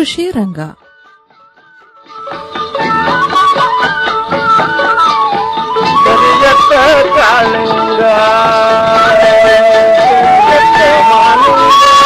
ಕೃಷಿ ರಂಗ ಕರಿಯತ್ತ ಕಾಳಿಂಗ ಕರಿಯತ್ತ ಮಾಲಿಂಗ.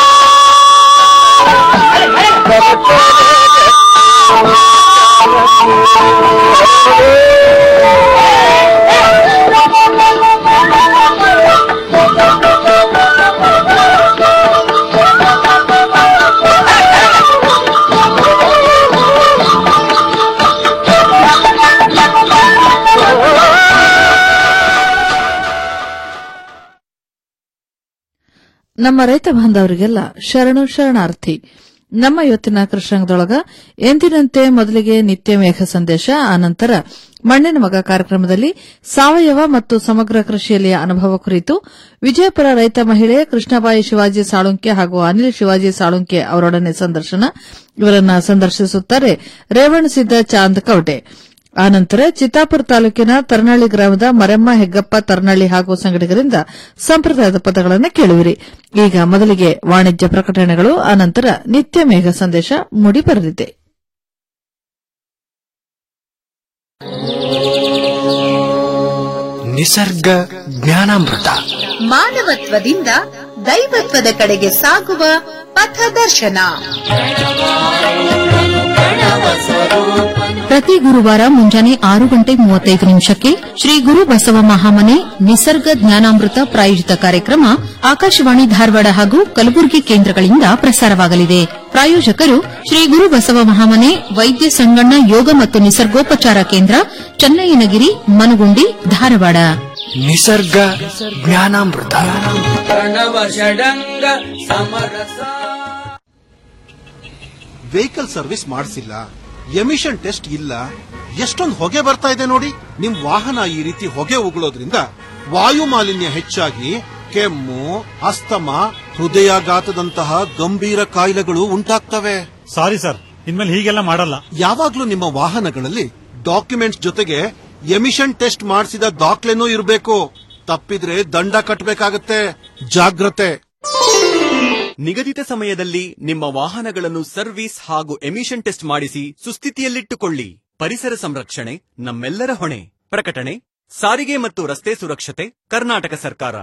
ನಮ್ಮ ರೈತ ಬಾಂಧವರಿಗೆಲ್ಲ ಶರಣು ಶರಣಾರ್ಥಿ ನಮ್ಮ ಇವತ್ತಿನ ಕೃಷ್ಣಾಂಗದೊಳಗ ಎಂದಿನಂತೆ ಮೊದಲಿಗೆ ನಿತ್ಯ ಮೇಘ ಸಂದೇಶ ಆನಂತರ ಮಣ್ಣಿನ ಮಗ ಕಾರ್ಯಕ್ರಮದಲ್ಲಿ ಸಾವಯವ ಮತ್ತು ಸಮಗ್ರ ಕೃಷಿಯಲ್ಲಿಯ ಅನುಭವ ಕುರಿತು ವಿಜಯಪುರ ರೈತ ಮಹಿಳೆ ಕೃಷ್ಣಬಾಯಿ ಶಿವಾಜಿ ಸಾಳುಂಕೆ ಹಾಗೂ ಅನಿಲ್ ಶಿವಾಜಿ ಸಾಳುಂಕೆ ಅವರೊಡನೆ ಸಂದರ್ಶನ ಇವರನ್ನ ಸಂದರ್ಶಿಸುತ್ತಾರೆ ರೇವಣಸಿದ್ದ ಚಾಂದ್ ಕವಟೆ ಆನಂತರ ಚಿತ್ತಾಪುರ ತಾಲೂಕಿನ ತರ್ನಳ್ಳಿ ಗ್ರಾಮದ ಮರೆಮ್ಮ ಹೆಗ್ಗಪ್ಪ ತರ್ನಳ್ಳಿ ಹಾಗೂ ಸಂಗಡಿಗರಿಂದ ಸಂಪ್ರದಾಯದ ಪದಗಳನ್ನು ಕೇಳುವಿರಿ ಈಗ ಮೊದಲಿಗೆ ವಾಣಿಜ್ಯ ಪ್ರಕಟಣೆಗಳು ಆನಂತರ ನಿತ್ಯ ಮೇಘ ಸಂದೇಶ ಮೂಡಿಬರಲಿದೆ ನಿಸರ್ಗ ಜ್ಞಾನಾಮೃತ ಮಾನವತ್ವದಿಂದ ದೈವತ್ವದ ಕಡೆಗೆ ಸಾಗುವ ಪಥದರ್ಶನ ಪ್ರತಿ ಗುರುವಾರ ಮುಂಜಾನೆ ಆರು ಗಂಟೆ ಮೂವತ್ತೈದು ನಿಮಿಷಕ್ಕೆ ಶ್ರೀ ಗುರು ಬಸವ ಮಹಾಮನೆ ನಿಸರ್ಗ ಜ್ಞಾನಾಮೃತ ಪ್ರಾಯೋಜಿತ ಕಾರ್ಯಕ್ರಮ ಆಕಾಶವಾಣಿ ಧಾರವಾಡ ಹಾಗೂ ಕಲಬುರಗಿ ಕೇಂದ್ರಗಳಿಂದ ಪ್ರಸಾರವಾಗಲಿದೆ ಪ್ರಾಯೋಜಕರು ಶ್ರೀ ಗುರು ಬಸವ ಮಹಾಮನೆ ವೈದ್ಯ ಸಂಗಣ್ಣ ಯೋಗ ಮತ್ತು ನಿಸರ್ಗೋಪಚಾರ ಕೇಂದ್ರ ಚನ್ನಯ್ಯನಗಿರಿ ಮನಗುಂಡಿ ಧಾರವಾಡ ನಿಸರ್ಗ ಜ್ಞಾನಾಮೃತ ವೆಹಿಕಲ್ ಸರ್ವಿಸ್ ಮಾಡಿಸಿಲ್ಲ ಎಮಿಷನ್ ಟೆಸ್ಟ್ ಇಲ್ಲ ಎಷ್ಟೊಂದು ಹೊಗೆ ಬರ್ತಾ ಇದೆ ನೋಡಿ ನಿಮ್ ವಾಹನ ಈ ರೀತಿ ಹೊಗೆ ಉಗುಳೋದ್ರಿಂದ ವಾಯು ಮಾಲಿನ್ಯ ಹೆಚ್ಚಾಗಿ ಕೆಮ್ಮು ಅಸ್ತಮ ಹೃದಯಾಘಾತದಂತಹ ಗಂಭೀರ ಕಾಯಿಲೆಗಳು ಉಂಟಾಗ್ತವೆ ಸಾರಿ ಸರ್ ಇನ್ಮೇಲೆ ಹೀಗೆಲ್ಲ ಮಾಡಲ್ಲ ಯಾವಾಗ್ಲೂ ನಿಮ್ಮ ವಾಹನಗಳಲ್ಲಿ ಡಾಕ್ಯುಮೆಂಟ್ಸ್ ಜೊತೆಗೆ ಎಮಿಷನ್ ಟೆಸ್ಟ್ ಮಾಡಿಸಿದ ದಾಖಲೆನೂ ಇರಬೇಕು ತಪ್ಪಿದ್ರೆ ದಂಡ ಕಟ್ಟಬೇಕಾಗತ್ತೆ ಜಾಗ್ರತೆ ನಿಗದಿತ ಸಮಯದಲ್ಲಿ ನಿಮ್ಮ ವಾಹನಗಳನ್ನು ಸರ್ವಿಸ್ ಹಾಗೂ ಎಮಿಷನ್ ಟೆಸ್ಟ್ ಮಾಡಿಸಿ ಸುಸ್ಥಿತಿಯಲ್ಲಿಟ್ಟುಕೊಳ್ಳಿ ಪರಿಸರ ಸಂರಕ್ಷಣೆ ನಮ್ಮೆಲ್ಲರ ಹೊಣೆ ಪ್ರಕಟಣೆ ಸಾರಿಗೆ ಮತ್ತು ರಸ್ತೆ ಸುರಕ್ಷತೆ ಕರ್ನಾಟಕ ಸರ್ಕಾರ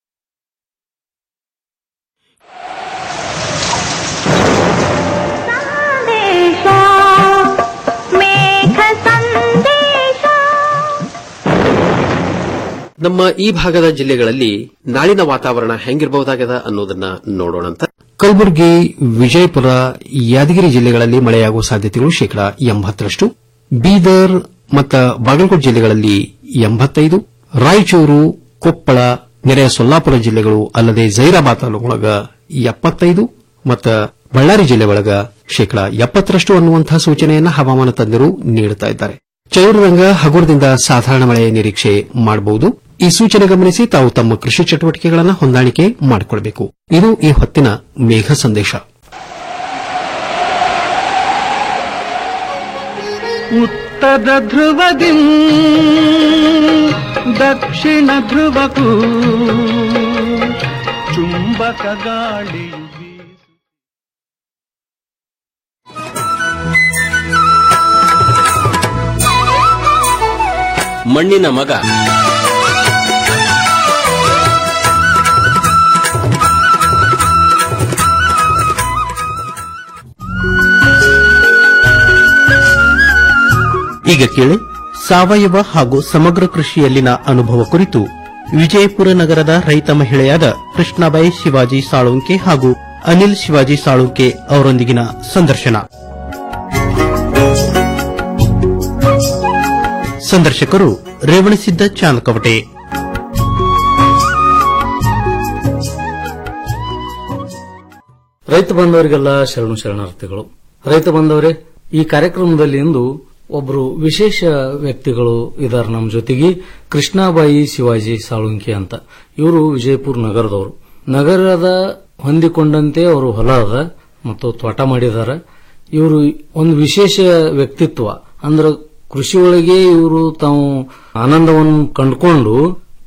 ನಮ್ಮ ಈ ಭಾಗದ ಜಿಲ್ಲೆಗಳಲ್ಲಿ ನಾಳಿನ ವಾತಾವರಣ ಹೆಂಗಿರಬಹುದಾಗದ ಅನ್ನೋದನ್ನ ನೋಡೋಣಂತ ಕಲಬುರಗಿ ವಿಜಯಪುರ ಯಾದಗಿರಿ ಜಿಲ್ಲೆಗಳಲ್ಲಿ ಮಳೆಯಾಗುವ ಸಾಧ್ಯತೆಗಳು ಶೇಕಡಾ ಎಂಬತ್ತರಷ್ಟು ಬೀದರ್ ಮತ್ತು ಬಾಗಲಕೋಟೆ ಜಿಲ್ಲೆಗಳಲ್ಲಿ ಎಂಬತ್ತೈದು ರಾಯಚೂರು ಕೊಪ್ಪಳ ನೆರೆಯ ಸೊಲ್ಲಾಪುರ ಜಿಲ್ಲೆಗಳು ಅಲ್ಲದೆ ಜೈರಾಬಾದ್ ತಾಲೂಕೊಳಗ ಎಪ್ಪತ್ತೈದು ಮತ್ತು ಬಳ್ಳಾರಿ ಜಿಲ್ಲೆ ಒಳಗ ಶೇಕಡಾ ಎಪ್ಪತ್ತರಷ್ಟು ಅನ್ನುವಂತಹ ಸೂಚನೆಯನ್ನ ಹವಾಮಾನ ತಜ್ಞರು ನೀಡುತ್ತಾ ಇದ್ದಾರೆ ಚೌರರಂಗ ಹಗುರದಿಂದ ಸಾಧಾರಣ ಮಳೆಯ ನಿರೀಕ್ಷೆ ಮಾಡಬಹುದು ಈ ಸೂಚನೆ ಗಮನಿಸಿ ತಾವು ತಮ್ಮ ಕೃಷಿ ಚಟುವಟಿಕೆಗಳನ್ನು ಹೊಂದಾಣಿಕೆ ಮಾಡಿಕೊಳ್ಳಬೇಕು ಇದು ಈ ಹೊತ್ತಿನ ಮೇಘ ಸಂದೇಶ ಉತ್ತರ ಧ್ರುವದಿ ದಕ್ಷಿಣ ಧ್ರುವಕ್ಕೂ ಚುಂಬಕ ಗಾಳಿಯು ಬೀಸು ಮಣ್ಣಿನ ಮಗ ಈಗ ಕೇಳಿ ಸಾವಯವ ಹಾಗೂ ಸಮಗ್ರ ಕೃಷಿಯಲ್ಲಿನ ಅನುಭವ ಕುರಿತು ವಿಜಯಪುರ ನಗರದ ರೈತ ಮಹಿಳೆಯಾದ ಕೃಷ್ಣಾಬಾಯಿ ಶಿವಾಜಿ ಸಾಳುಂಕೆ ಹಾಗೂ ಅನಿಲ್ ಶಿವಾಜಿ ಸಾಳುಂಕೆ ಅವರೊಂದಿಗಿನ ಸಂದರ್ಶನ ಸಂದರ್ಶಕರು ರೇವಣಸಿದ್ದ ಚಾಂದಕವಟೆ ರೈತ ಬಾಂಧವರಿಗೆಲ್ಲ ಶರಣು ಶರಣಾರ್ಥಿಗಳು ರೈತ ಬಾಂಧವರೇ ಈ ಕಾರ್ಯಕ್ರಮದಲ್ಲಿ ಇಂದು ಒಬ್ಬರು ವಿಶೇಷ ವ್ಯಕ್ತಿಗಳು ಇದ್ದಾರೆ ನಮ್ಮ ಜೊತೆಗೆ ಕೃಷ್ಣಾಬಾಯಿ ಶಿವಾಜಿ ಸಾಳುಂಕಿ ಅಂತ ಇವರು ವಿಜಯಪುರ ನಗರದವರು ನಗರದ ಹೊಂದಿಕೊಂಡಂತೆ ಅವರು ಹೊಲ ಅದ ಮತ್ತು ತೋಟ ಮಾಡಿದ್ದಾರೆ ಇವರು ಒಂದು ವಿಶೇಷ ವ್ಯಕ್ತಿತ್ವ ಅಂದ್ರೆ ಕೃಷಿ ಒಳಗೆ ಇವರು ತಾವು ಆನಂದವನ್ನು ಕಂಡುಕೊಂಡು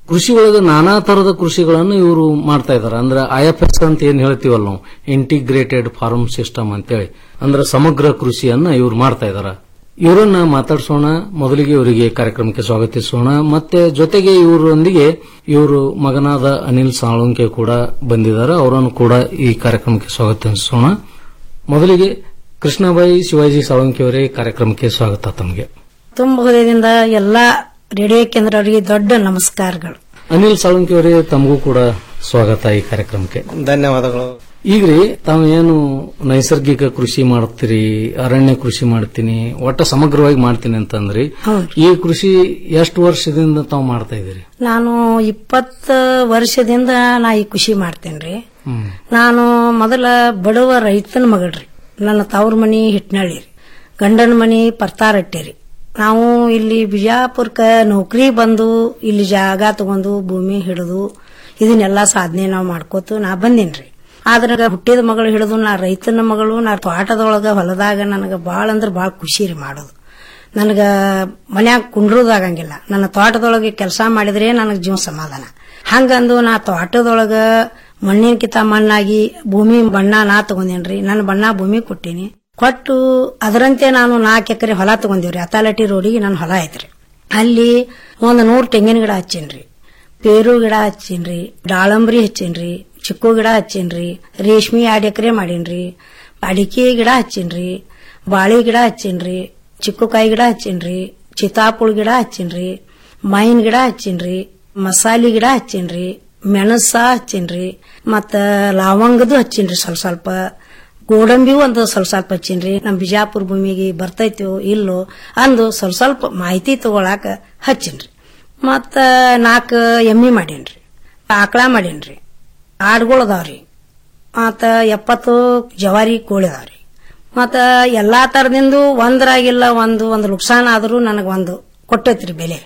ಕೃಷಿ ಒಳಗೆ ನಾನಾ ತರದ ಕೃಷಿಗಳನ್ನು ಇವರು ಮಾಡ್ತಾ ಇದಾರೆ ಅಂದ್ರೆ ಐಎಫ್ಎಸ್ ಅಂತ ಏನ್ ಹೇಳ್ತೀವಲ್ಲ ನಾವು ಇಂಟಿಗ್ರೇಟೆಡ್ ಫಾರ್ಮ್ ಸಿಸ್ಟಮ್ ಅಂತೇಳಿ ಅಂದ್ರೆ ಸಮಗ್ರ ಕೃಷಿಯನ್ನ ಇವರು ಮಾಡ್ತಾ ಇದಾರೆ ಇವರನ್ನ ಮಾತಾಡಿಸೋಣ ಮೊದಲಿಗೆ ಇವರಿಗೆ ಕಾರ್ಯಕ್ರಮಕ್ಕೆ ಸ್ವಾಗತಿಸೋಣ ಮತ್ತೆ ಜೊತೆಗೆ ಇವರೊಂದಿಗೆ ಇವರು ಮಗನಾದ ಅನಿಲ್ ಸಾಳುಂಕೆ ಕೂಡ ಬಂದಿದ್ದಾರೆ ಅವರನ್ನು ಕೂಡ ಈ ಕಾರ್ಯಕ್ರಮಕ್ಕೆ ಸ್ವಾಗತಿಸೋಣ ಮೊದಲಿಗೆ ಕೃಷ್ಣಬಾಯಿ ಶಿವಾಜಿ ಸಾಳುಂಕೆ ಅವರೇ ಕಾರ್ಯಕ್ರಮಕ್ಕೆ ಸ್ವಾಗತ ತಮಗೆ ತುಂಬ ಹೃದಯದಿಂದ ಎಲ್ಲಾ ರೇಡಿಯೋ ಕೇಂದ್ರವರಿಗೆ ದೊಡ್ಡ ನಮಸ್ಕಾರಗಳು ಅನಿಲ್ ಸಾಳುಂಕೆ ಅವರೇ ತಮಗೂ ಕೂಡ ಸ್ವಾಗತ ಈ ಕಾರ್ಯಕ್ರಮಕ್ಕೆ ಧನ್ಯವಾದಗಳು ಈಗ್ರಿ ತಾವು ಏನು ನೈಸರ್ಗಿಕ ಕೃಷಿ ಮಾಡ್ತೀರಿ ಅರಣ್ಯ ಕೃಷಿ ಮಾಡ್ತೀನಿ ಒಟ್ಟ ಸಮಗ್ರವಾಗಿ ಮಾಡ್ತೀನಿ ಅಂತಂದ್ರಿ ಈ ಕೃಷಿ ಎಷ್ಟು ವರ್ಷದಿಂದ ತಾವು ಮಾಡ್ತಾ ಇದೀರಿ ನಾನು ಇಪ್ಪತ್ತ ವರ್ಷದಿಂದ ನಾ ಈ ಖುಷಿ ಮಾಡ್ತೇನ್ರಿ ನಾನು ಮೊದಲ ಬಡವ ರೈತನ ಮಗಳ್ರಿ ನನ್ನ ತವ್ರ ಮನಿ ಹಿಟ್ನಳ್ಳಿ ರೀ ಗಂಡನ ಮನಿ ಪರ್ತಾರಟ್ಟಿ ರೀ ನಾವು ಇಲ್ಲಿ ಬಿಜಾಪುರಕ್ಕ ನೌಕರಿ ಬಂದು ಇಲ್ಲಿ ಜಾಗ ತಗೊಂಡು ಭೂಮಿ ಹಿಡಿದು ಇದನ್ನೆಲ್ಲ ಸಾಧನೆ ನಾವು ಮಾಡ್ಕೋತು ನಾ ಬಂದೇನ್ರಿ ಆದ್ರ ಹುಟ್ಟಿದ ಮಗಳು ಹಿಡಿದು ನಾ ರೈತನ ಮಗಳು ನಾ ತೋಟದೊಳಗ ಹೊಲದಾಗ ನನಗ ಬಾಳ ಅಂದ್ರ ಬಾಳ ಖುಷಿ ರೀ ಮಾಡೋದು ನನಗ ಮನ್ಯಾಗ ಕುಂಡ್ರೋದಾಗಂಗಿಲ್ಲ ನನ್ನ ತೋಟದೊಳಗೆ ಕೆಲಸ ಮಾಡಿದ್ರೆ ನನಗೆ ಜೀವ ಸಮಾಧಾನ ಹಂಗಂದು ನಾ ತೋಟದೊಳಗ ಮಣ್ಣಿನಕಿತ ಮಣ್ಣಾಗಿ ಭೂಮಿ ಬಣ್ಣ ನಾ ತಗೊಂಡೇನ್ರಿ ನನ್ನ ಬಣ್ಣ ಭೂಮಿ ಕೊಟ್ಟೀನಿ ಕೊಟ್ಟು ಅದರಂತೆ ನಾನು ನಾಲ್ಕು ಎಕರೆ ಹೊಲ ತಗೊಂಡಿವ್ರಿ ಅತಾಲಟಿ ರೋಡಿಗೆ ನನ್ನ ಹೊಲ ಐತ್ರಿ ಅಲ್ಲಿ ಒಂದು ನೂರು ತೆಂಗಿನ ಗಿಡ ಹಚ್ಚೀನ್ರಿ ಪೇರು ಗಿಡ ಹಚ್ಚೀನ್ರಿ ದಾಳಂಬ್ರಿ ಹಚ್ಚೀನ್ರಿ ಚಿಕ್ಕು ಗಿಡ ಹಚ್ಚೀನ್ರಿ ರೇಷ್ಮಿ ಎರಡು ಎಕರೆ ಮಾಡೀನ್ರಿ ಅಡಿಕೆ ಗಿಡ ಹಚ್ಚೀನ್ರಿ ಬಾಳೆ ಗಿಡ ಹಚ್ಚೀನ್ರಿ ಚಿಕ್ಕುಕಾಯಿ ಗಿಡ ಹಚ್ಚೀನ್ರಿ ಚಿತಾಪುಳ ಗಿಡ ಹಚ್ಚೀನ್ರಿ ಮಾಯಿನ ಗಿಡ ಹಚ್ಚೀನ್ರಿ ಮಸಾಲಿ ಗಿಡ ಹಚ್ಚೀನ್ರಿ ಮೆಣಸ ಹಚ್ಚೀನ್ರಿ ಮತ್ತ ಲವಂಗದು ಹಚ್ಚೀನ್ರಿ ಸ್ವಲ್ಪ ಸ್ವಲ್ಪ ಗೋಡಂಬಿ ಒಂದು ಸ್ವಲ್ಪ ಸ್ವಲ್ಪ ಹಚ್ಚೀನ್ರಿ ನಮ್ ಬಿಜಾಪುರ ಭೂಮಿಗೆ ಬರ್ತೈತೋ ಇಲ್ಲೋ ಅಂದು ಸ್ವಲ್ಪ ಸ್ವಲ್ಪ ಮಾಹಿತಿ ತಗೊಳಾಕ ಹಚ್ಚೀನ್ರಿ ಮತ್ತ ನಾಲ್ಕು ಎಮ್ಮಿ ಮಾಡೀನ್ರಿ ಆಕಳ ಮಾಡೀನ್ರಿ ಆಡ್ಗಳು ಅದಾವ್ರಿ ಮತ್ತ ಎಪ್ಪತ್ತು ಜವಾರಿ ಕೋಳಿ ಅದಾವ್ರಿ ಮತ್ತ ಎಲ್ಲಾ ತರದಿಂದು ಒಂದ್ರಾಗಿಲ್ಲ ಒಂದು ಒಂದು ನುಕ್ಸಾನ್ ಆದ್ರೂ ನನಗ ಒಂದು ಕೊಟ್ಟೈತ್ರಿ ಬೆಲೆ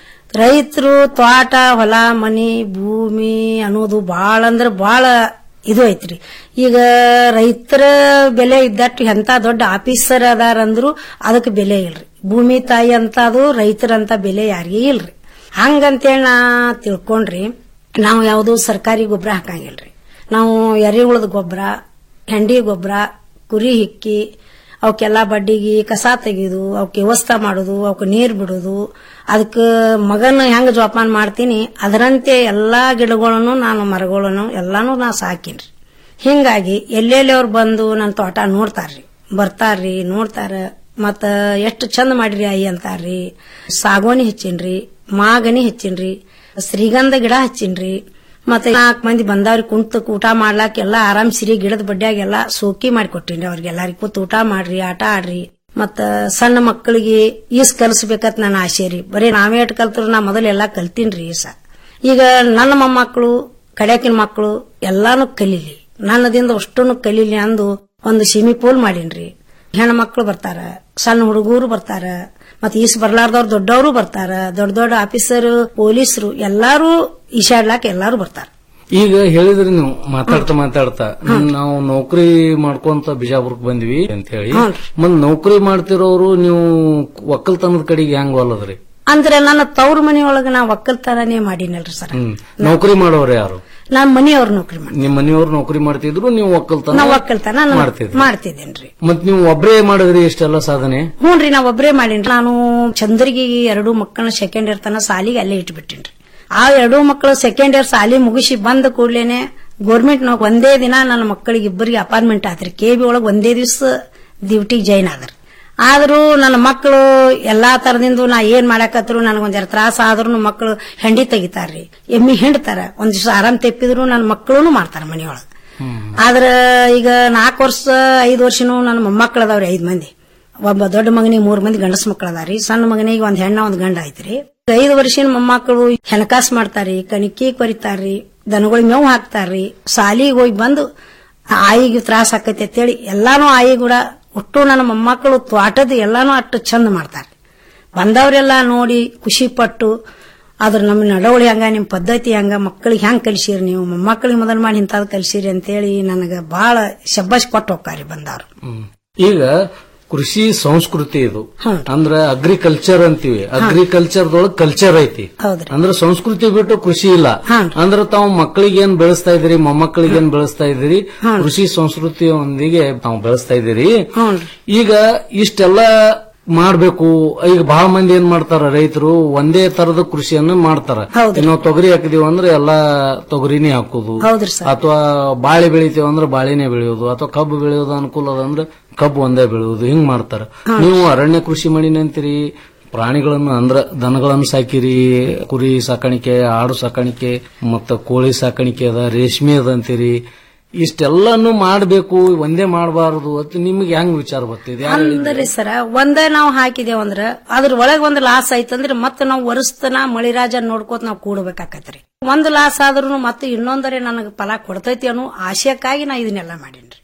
ರೈತರು ತೋಟ ಹೊಲ ಮನಿ ಭೂಮಿ ಅನ್ನೋದು ಬಾಳ ಅಂದ್ರ ಬಾಳ ಇದು ಐತ್ರಿ ಈಗ ರೈತರ ಬೆಲೆ ಇದ್ದಟ್ಟು ಎಂತ ದೊಡ್ಡ ಆಫೀಸರ್ ಅದಾರಂದ್ರು ಅದಕ್ಕೆ ಬೆಲೆ ಇಲ್ರಿ ಭೂಮಿ ತಾಯಿ ಅಂತ ಅದು ರೈತರಂತ ಬೆಲೆ ಯಾರಿಗೂ ಇಲ್ರಿ ಹಂಗಂತೇಳಿ ನಾ ತಿಳ್ಕೊಂಡ್ರಿ ನಾವು ಯಾವುದು ಸರ್ಕಾರಿ ಗೊಬ್ಬರ ಹಾಕಂಗಿಲ್ರಿ ನಾವು ಎರೆಹುಳದ ಗೊಬ್ಬರ ಹೆಂಡಿ ಗೊಬ್ಬರ ಕುರಿ ಹಿಕ್ಕಿ ಅವಕ್ಕೆಲ್ಲ ಬಡ್ಡಿಗೆ ಕಸ ತೆಗೆದು ಅವಕ್ಕೆ ವ್ಯವಸ್ಥೆ ಮಾಡೋದು ಅವಕ್ಕೆ ನೀರು ಬಿಡೋದು ಅದಕ್ಕೆ ಮಗನ ಹೆಂಗ ಜೋಪಾನ ಮಾಡ್ತೀನಿ ಅದರಂತೆ ಎಲ್ಲಾ ಗಿಡಗಳನ್ನು ನಾನು ಮರಗಳನ್ನು ಎಲ್ಲಾನು ನಾ ಸಾಕಿನ್ರಿ ಹಿಂಗಾಗಿ ಎಲ್ಲೆಲ್ಲಿ ಅವ್ರು ಬಂದು ನನ್ನ ತೋಟ ನೋಡ್ತಾರ್ರಿ ಬರ್ತಾರ್ರಿ ನೋಡ್ತಾರ ಮತ್ತ ಎಷ್ಟು ಚಂದ ಮಾಡಿರಿ ಆಯಿ ಅಂತಾರ್ರಿ ಸಾಗೋಣಿ ಹಚ್ಚೀನ್ರಿ ಮಾಗನಿ ಹಚ್ಚೀನ್ರಿ ಶ್ರೀಗಂಧ ಗಿಡ ಹಚ್ಚೀನ್ರಿ ಮತ್ತೆ ನಾಲ್ಕು ಮಂದಿ ಬಂದವ್ರಿಗೆ ಕುಂತ ಊಟ ಮಾಡ್ಲಾಕ ಎಲ್ಲ ಆರಾಮ್ ಸಿರಿ ಗಿಡದ ಬಡ್ಡ್ಯಾಗೆಲ್ಲ ಸೋಕಿ ಮಾಡಿಕೊಟ್ಟಿನ್ರಿ ಅವ್ರಿಗೆಲ್ಲಾರಿಗೆ ಕೂತ್ ಊಟ ಮಾಡ್ರಿ ಆಟ ಆಡ್ರಿ ಮತ್ತ ಸಣ್ಣ ಮಕ್ಕಳಿಗೆ ಈಸ್ ಕಲಿಸ್ಬೇಕಂತ ನನ್ನ ಆಸೆ ರೀ ಬರೀ ನಾವೇ ಎಟ್ ಕಲ್ತರು ನಾ ಮೊದಲೆಲ್ಲಾ ಕಲ್ತೀನ್ರಿ ಈಸ ಈಗ ನನ್ನ ಮೊಮ್ಮಕ್ಕಳು ಕಡ್ಯಾಕಿನ ಮಕ್ಕಳು ಎಲ್ಲಾನು ಕಲೀಲಿ ನನ್ನದಿಂದ ಅಷ್ಟನ್ನು ಕಲೀಲಿ ಅಂದು ಒಂದು ಸಿಮಿ ಪೂಲ್ ಮಾಡೀನ್ರಿ ಹೆಣ್ಣು ಮಕ್ಕಳು ಬರ್ತಾರ ಸಣ್ಣ ಹುಡುಗರು ಬರ್ತಾರ ಮತ್ ಈಸ್ ಬರ್ಲಾರ್ದವ್ರು ದೊಡ್ಡವರು ಬರ್ತಾರ ದೊಡ್ಡ ದೊಡ್ಡ ಆಫೀಸರ್ ಪೊಲೀಸರು ಎಲ್ಲಾರು ಈಶಾಡ್ಲಾಕ ಎಲ್ಲಾರು ಬರ್ತಾರ ಈಗ ಹೇಳಿದ್ರಿ ನೀವು ಮಾತಾಡ್ತಾ ಮಾತಾಡ್ತಾ ನಾವು ನೌಕರಿ ಮಾಡ್ಕೊಂತ ಬಿಜಾಪುರಕ್ಕೆ ಬಂದ್ವಿ ಅಂತ ಹೇಳಿ ಮತ್ ನೌಕರಿ ಮಾಡ್ತಿರೋರು ನೀವು ಒಕ್ಕಲ್ತನದ ಕಡೆಗೆ ಹೆಂಗ್ ಒಲ್ಲದ್ರಿ ಅಂದ್ರೆ ನನ್ನ ತವ್ರ ಮನೆಯೊಳಗ ನಾ ಒಕ್ಕಲ್ತನನೇ ಮಾಡೀನಲ್ರಿ ಸರ್ ಹ್ಮ್ ನೌಕರಿ ಮಾಡೋರು ಯಾರು ನಾನ್ ಮನೆಯವ್ರ ನೌಕರಿ ಮಾಡಿ ನಿಮ್ ಮನೆಯವ್ರು ನೌಕರಿ ಮಾಡ್ತಿದ್ರು ನೀವು ಒಕ್ಕಲ್ತನ ನಾ ಒಕ್ಕಲ್ತನ ನಾನು ಮಾಡ್ತಿದ್ರಿ ಮಾಡ್ತಿದ್ದೇನ್ರಿ ಮತ್ ನೀವು ಒಬ್ರೇ ಮಾಡಿದ್ರಿ ಇಷ್ಟೆಲ್ಲ ಸಾಧನೆ ಹ್ಞೂನ್ರಿ ನಾ ಒಬ್ರೇ ಮಾಡೀನ್ರಿ ನಾನು ಚಂದ್ರಿಗೆ ಎರಡು ಮಕ್ಕಳನ್ನ ಸೆಕೆಂಡ್ ಇಯರ್ ತನ ಸಾಲಿಗೆ ಅಲ್ಲೇ ಇಟ್ಬಿಟ್ಟಿನ್ರಿ ಆ ಎರಡು ಮಕ್ಕಳು ಸೆಕೆಂಡ್ ಇಯರ್ ಸಾಲಿ ಮುಗಿಸಿ ಬಂದ ಕೂಡ್ಲೇನೆ ಗೋರ್ಮೆಂಟ್ ನಾಗ ಒಂದೇ ದಿನ ನನ್ನ ಮಕ್ಕಳಿಗೆ ಇಬ್ಬರಿಗೆ ಅಪಾರ್ಟ್ಮೆಂಟ್ ಆತ್ರಿ ಕೆ ಬಿ ಒಳಗೆ ಒಂದೇ ದಿವಸ ಡ್ಯೂಟಿಗೆ ಜಾಯ್ನ್ ಆದ್ರಿ ಆದ್ರೂ ನನ್ನ ಮಕ್ಕಳು ಎಲ್ಲಾ ತರದಿಂದ ನಾ ಏನ್ ಮಾಡಾಕತ್ರು ನನಗೊಂದ್ ಜರ ತ್ರಾಸ ಆದ್ರೂ ಮಕ್ಕಳು ಹೆಂಡಿ ತೆಗಿತಾರ್ರಿ ಎಮ್ಮಿ ಹಿಂಡ್ತಾರ ಒಂದ್ ದಿವಸ ಆರಾಮ್ ತೆಪ್ಪಿದ್ರು ನನ್ನ ಮಕ್ಕಳು ಮಾಡ್ತಾರ ಮನಿಯೊಳಗ ಆದ್ರ ಈಗ ನಾಲ್ಕು ವರ್ಷ ಐದು ವರ್ಷನೂ ನನ್ನ ಮೊಮ್ಮಕ್ಕಳು ಅದಾವ್ರಿ ಐದ್ ಮಂದಿ ಒಬ್ಬ ದೊಡ್ಡ ಮಗನಿಗೆ ಮೂರ್ ಮಂದಿ ಗಂಡಸ ಮಕ್ಕಳು ಅದಾರಿ ಸಣ್ಣ ಮಗನಿಗೆ ಒಂದ್ ಹೆಣ್ಣ ಒಂದ್ ಗಂಡ ಐತ್ರಿ ಐದು ವರ್ಷನ ಮೊಮ್ಮಕ್ಕಳು ಹೆಣಕಾಸ್ ಮಾಡ್ತಾರ್ರಿ ಕಣಿಕಿ ಕೊರಿತಾರ್ರಿ ದನಗಳಿಗೆ ಮೇವು ಹಾಕ್ತಾರ್ರಿ ಸಾಲಿಗೆ ಹೋಗಿ ಬಂದು ಆಯಿಗೆ ತ್ರಾಸ ಆಕೈತಿ ಅಂತೇಳಿ ಎಲ್ಲಾನು ಆಯಿ ಕೂಡ ಒಟ್ಟು ನನ್ನ ಮೊಮ್ಮಕ್ಕಳು ತ್ವಾಟದ ಎಲ್ಲಾನು ಅಷ್ಟು ಚಂದ ಮಾಡ್ತಾರೆ ಬಂದವರೆಲ್ಲ ನೋಡಿ ಖುಷಿ ಪಟ್ಟು ಅದ್ರ ನಮ್ಮ ನಡವಳಿ ಹಂಗ ನಿಮ್ ಪದ್ಧತಿ ಹಂಗ ಮಕ್ಕಳಿಗೆ ಹೆಂಗ್ ಕಲಿಸಿರಿ ನೀವು ಮೊಮ್ಮಕ್ಕಳಿಗೆ ಮೊದಲು ಮಾಡಿ ಇಂಥದ್ ಕಲಿಸಿರಿ ಅಂತೇಳಿ ನನಗ ಬಹಳ ಶಬ್ಬಾಷ್ ಕೊಟ್ಟು ಹೋಗ್ತಾರಿ ಬಂದವ್ರು ಈಗ ಕೃಷಿ ಸಂಸ್ಕೃತಿ ಇದು ಅಂದ್ರ ಅಗ್ರಿಕಲ್ಚರ್ ಅಂತೀವಿ ಅಗ್ರಿಕಲ್ಚರ್ದೊಳಗ್ ಕಲ್ಚರ್ ಐತಿ ಹೌದ್ರಿ. ಅಂದ್ರೆ ಸಂಸ್ಕೃತಿ ಬಿಟ್ಟು ಕೃಷಿ ಇಲ್ಲ ಅಂದ್ರೆ ತಾವು ಮಕ್ಕಳಿಗೆ ಏನ್ ಬೆಳೆಸ್ತಾ ಇದ್ದೀರಿ ಮೊಮ್ಮಕ್ಕಳಿಗೆ ಏನ್ ಬೆಳೆಸ್ತಾ ಇದ್ದೀರಿ ಕೃಷಿ ಸಂಸ್ಕೃತಿಯೊಂದಿಗೆ ತಾವು ಬೆಳೆಸ್ತಾ ಇದ್ದೀರಿ ಈಗ ಇಷ್ಟೆಲ್ಲ ಮಾಡ್ಬೇಕು ಈಗ ಬಹಳ ಮಂದಿ ಏನ್ ಮಾಡ್ತಾರ ರೈತರು ಒಂದೇ ತರದ ಕೃಷಿಯನ್ನ ಮಾಡ್ತಾರ ಈಗ ನಾವು ತೊಗರಿ ಹಾಕಿದೀವಿ ಅಂದ್ರೆ ಎಲ್ಲಾ ತೊಗರಿನೇ ಹಾಕೋದು ಹೌದ್ರಿ ಸರ್ ಅಥವಾ ಬಾಳೆ ಬೆಳಿತೀವಿ ಅಂದ್ರೆ ಬಾಳೆನೇ ಬೆಳೆಯೋದು ಅಥವಾ ಕಬ್ಬು ಬೆಳೆಯೋದು ಅನುಕೂಲ ಅದ ಅಂದ್ರೆ ಕಬ್ಬು ಒಂದೇ ಬೆಳೆಯೋದು ಹಿಂಗ್ ಮಾಡ್ತಾರ ನೀವು ಅರಣ್ಯ ಕೃಷಿ ಮಾಡಿನಿ ಅಂತೀರಿ ಪ್ರಾಣಿಗಳನ್ನು ಅಂದ್ರ ದನಗಳನ್ನು ಸಾಕಿರಿ ಕುರಿ ಸಾಕಾಣಿಕೆ ಆಡು ಸಾಕಾಣಿಕೆ ಮತ್ತ ಕೋಳಿ ಸಾಕಾಣಿಕೆ ಅದ ರೇಷ್ಮೆ ಅದ ಅಂತೀರಿ ಇಷ್ಟೆಲ್ಲಾನು ಮಾಡಬೇಕು ಒಂದೇ ಮಾಡಬಾರದು ಅಂತ ನಿಮ್ಗೆ ಹೆಂಗ್ ವಿಚಾರ ಬರ್ತಿದೆ ಯಾರ್ ಹೇಳಿದ್ರು? ಅಂದ್ರೆ ಸರ ಒಂದ ನಾವು ಹಾಕಿದೇವ್ ಅಂದ್ರ ಅದ್ರ ಒಳಗ್ ಒಂದ್ ಲಾಸ್ ಆಯ್ತಂದ್ರೆ ಮತ್ತೆ ನಾವು ವರ್ಷತನ ಮಳಿರಾಜ ನೋಡ್ಕೋತ ನಾವು ಕೂಡ್ಬೇಕಾಕತ್ರಿ ಒಂದ್ ಲಾಸ್ ಆದ್ರೂ ಮತ್ತೆ ಇನ್ನೊಂದರೆ ನನಗ್ ಫಲ ಕೊಡ್ತೈತಿ ಅನ್ನೋ ಆಶಯಕ್ಕಾಗಿ ನಾ ಇದನ್ನೆಲ್ಲ ಮಾಡೀನ್ರಿ